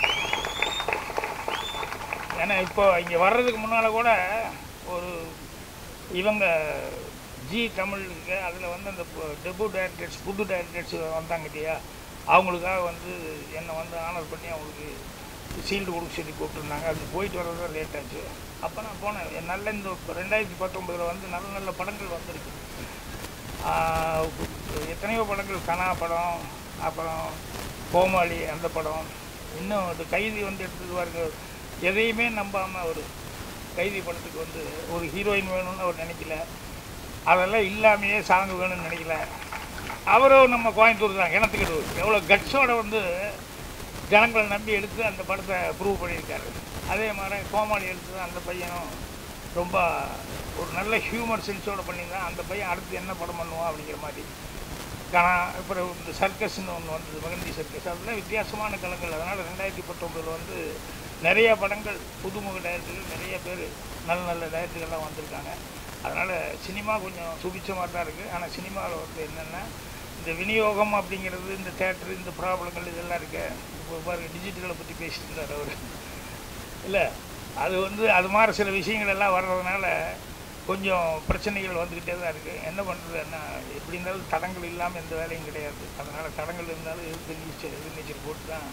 ஏன்னா இப்போ இங்கே வர்றதுக்கு முன்னால் கூட ஒரு இவங்க ஜி தமிழுக்கு அதில் வந்து அந்த டெபு டைரக்டர்ஸ் புது டைரக்டர்ஸ் வந்தாங்க இல்லையா அவங்களுக்காக வந்து என்னை வந்து ஆனர் பண்ணி அவங்களுக்கு சீல்டு கொடுக்க சொல்லி கூப்பிட்டுருந்தாங்க அது போயிட்டு வர்றது தான் லேட் ஆச்சு அப்போ நான் போனேன் என் நல்ல இந்த ரெண்டாயிரத்தி பத்தொம்பதில் வந்து நல்ல நல்ல படங்கள் வந்திருக்கு ஆஹ் எத்தனையோ படங்கள் கனா படம் அப்புறம் கோமாளி அந்த படம் இன்னும் அது கைதி வந்து எடுத்தது பாருங்க எதையுமே நம்பாமல் ஒரு கைதி படத்துக்கு வந்து ஒரு ஹீரோயின் வேணும்னு அவர் நினைக்கல அதெல்லாம் இல்லாமையே சாங் வேணும்னு நினைக்கல அவரும் நம்ம கோயம்புத்தூர் தான் கிணத்துக்கிட்டு எவ்வளோ கட்ஸோட வந்து ஜனங்களை நம்பி எடுத்து அந்த படத்தை ப்ரூவ் பண்ணியிருக்காரு அதே மாதிரி கோமாளி எடுத்து அந்த பையனும் ரொம்ப ஒரு நல்ல ஹியூமர் சென்ஸோட பண்ணியிருந்தான் அந்த பையன் அடுத்து என்ன படம் பண்ணுவான் அப்படிங்கிற மாதிரி கனா அப்புறம் இந்த சர்க்கஸ்னு ஒன்று வந்தது மகந்தி சர்க்கஸ் அதெல்லாம் வித்தியாசமான கலங்கள் அதனால் ரெண்டாயிரத்தி பத்தொம்பதில் வந்து நிறைய படங்கள் புதுமுக டைரக்டர்கள் நிறைய பேர் நல்ல நல்ல டைரக்டர்கள்லாம் வந்திருக்காங்க அதனால் சினிமா கொஞ்சம் சுபிச்சமாக தான் இருக்குது ஆனால் சினிமாவில் வந்து என்னென்னா இந்த விநியோகம் அப்படிங்கிறது இந்த தேட்டர் இந்த ப்ராப்ளங்கள் இதெல்லாம் இருக்கு இப்போ பாருங்க டிஜிட்டலை பற்றி பேசிட்டு இருந்தார் அவர் இல்லை அது வந்து அது மாதிரி சில விஷயங்கள் எல்லாம் வர்றதுனால கொஞ்சம் பிரச்சனைகள் வந்துக்கிட்டே தான் இருக்குது என்ன பண்ணுறது என்ன எப்படி இருந்தாலும் தடங்கள் இல்லாமல் எந்த வேலையும் கிடையாது அதனால் தடங்கள் இருந்தாலும் எதிர்த்து நீச்சல் எதிர் நீச்சல் போட்டு தான்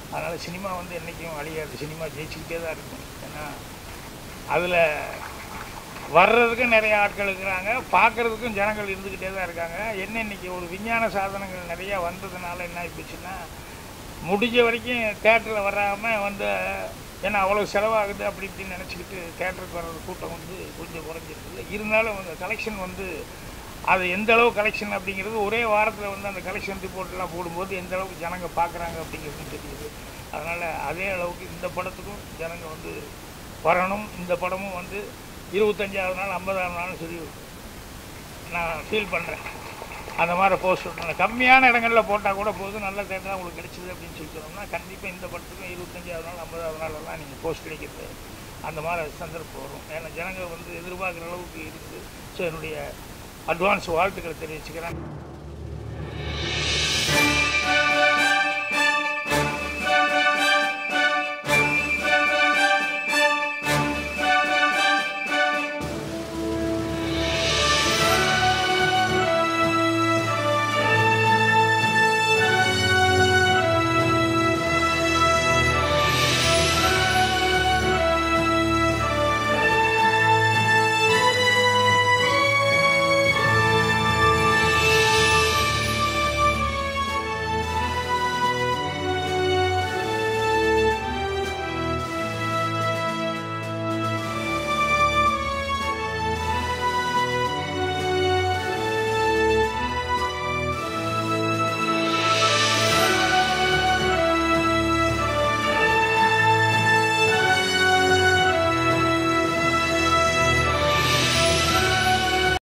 அதனால் சினிமா வந்து என்றைக்கும் அழியாது சினிமா ஜெயிச்சுக்கிட்டே தான் இருக்கும் ஏன்னா அதில் வர்றதுக்கும் நிறைய ஆட்கள் இருக்கிறாங்க பார்க்கறதுக்கும் ஜனங்கள் இருந்துக்கிட்டே தான் இருக்காங்க என்ன இன்னைக்கு ஒரு விஞ்ஞான சாதனங்கள் நிறையா வந்ததுனால என்ன ஆகிப்போச்சுன்னா முடிஞ்ச வரைக்கும் தேட்டரில் வராமல் வந்து ஏன்னா அவ்வளோ செலவாகுது அப்படி இப்படின்னு நினச்சிக்கிட்டு தேட்டருக்கு வர்ற கூட்டம் வந்து கொஞ்சம் குறைஞ்சிருக்கு இருந்தாலும் அந்த கலெக்ஷன் வந்து அது எந்த அளவு கலெக்ஷன் அப்படிங்கிறது ஒரே வாரத்தில் வந்து அந்த கலெக்ஷன் ரிப்போர்ட்லாம் போடும்போது எந்த அளவுக்கு ஜனங்க பார்க்குறாங்க அப்படிங்கிறது தெரியுது அதனால் அதே அளவுக்கு இந்த படத்துக்கும் ஜனங்க வந்து வரணும் இந்த படமும் வந்து இருபத்தஞ்சாவது நாள் ஐம்பதாவது நாள் சொல்லி நான் ஃபீல் பண்ணுறேன் அந்த மாதிரி போஸ்ட் விட்டேன் கம்மியான இடங்களில் போட்டால் கூட போதும் நல்ல தேட்டராக உங்களுக்கு கிடைச்சிது அப்படின்னு சொல்லி சொன்னோம்னா கண்டிப்பாக இந்த படத்துக்கும் இருபத்தஞ்சாவது நாள் ஐம்பதாவது நாளெல்லாம் நீங்கள் போஸ்ட் கிடைக்கிறது அந்த மாதிரி சந்தர்ப்பம் வரும் ஏன்னா ஜனங்க வந்து எதிர்பார்க்குற அளவுக்கு இருக்குது ஸோ என்னுடைய அட்வான்ஸ் வாழ்த்துக்களை தெரிவிச்சுக்கிறேன்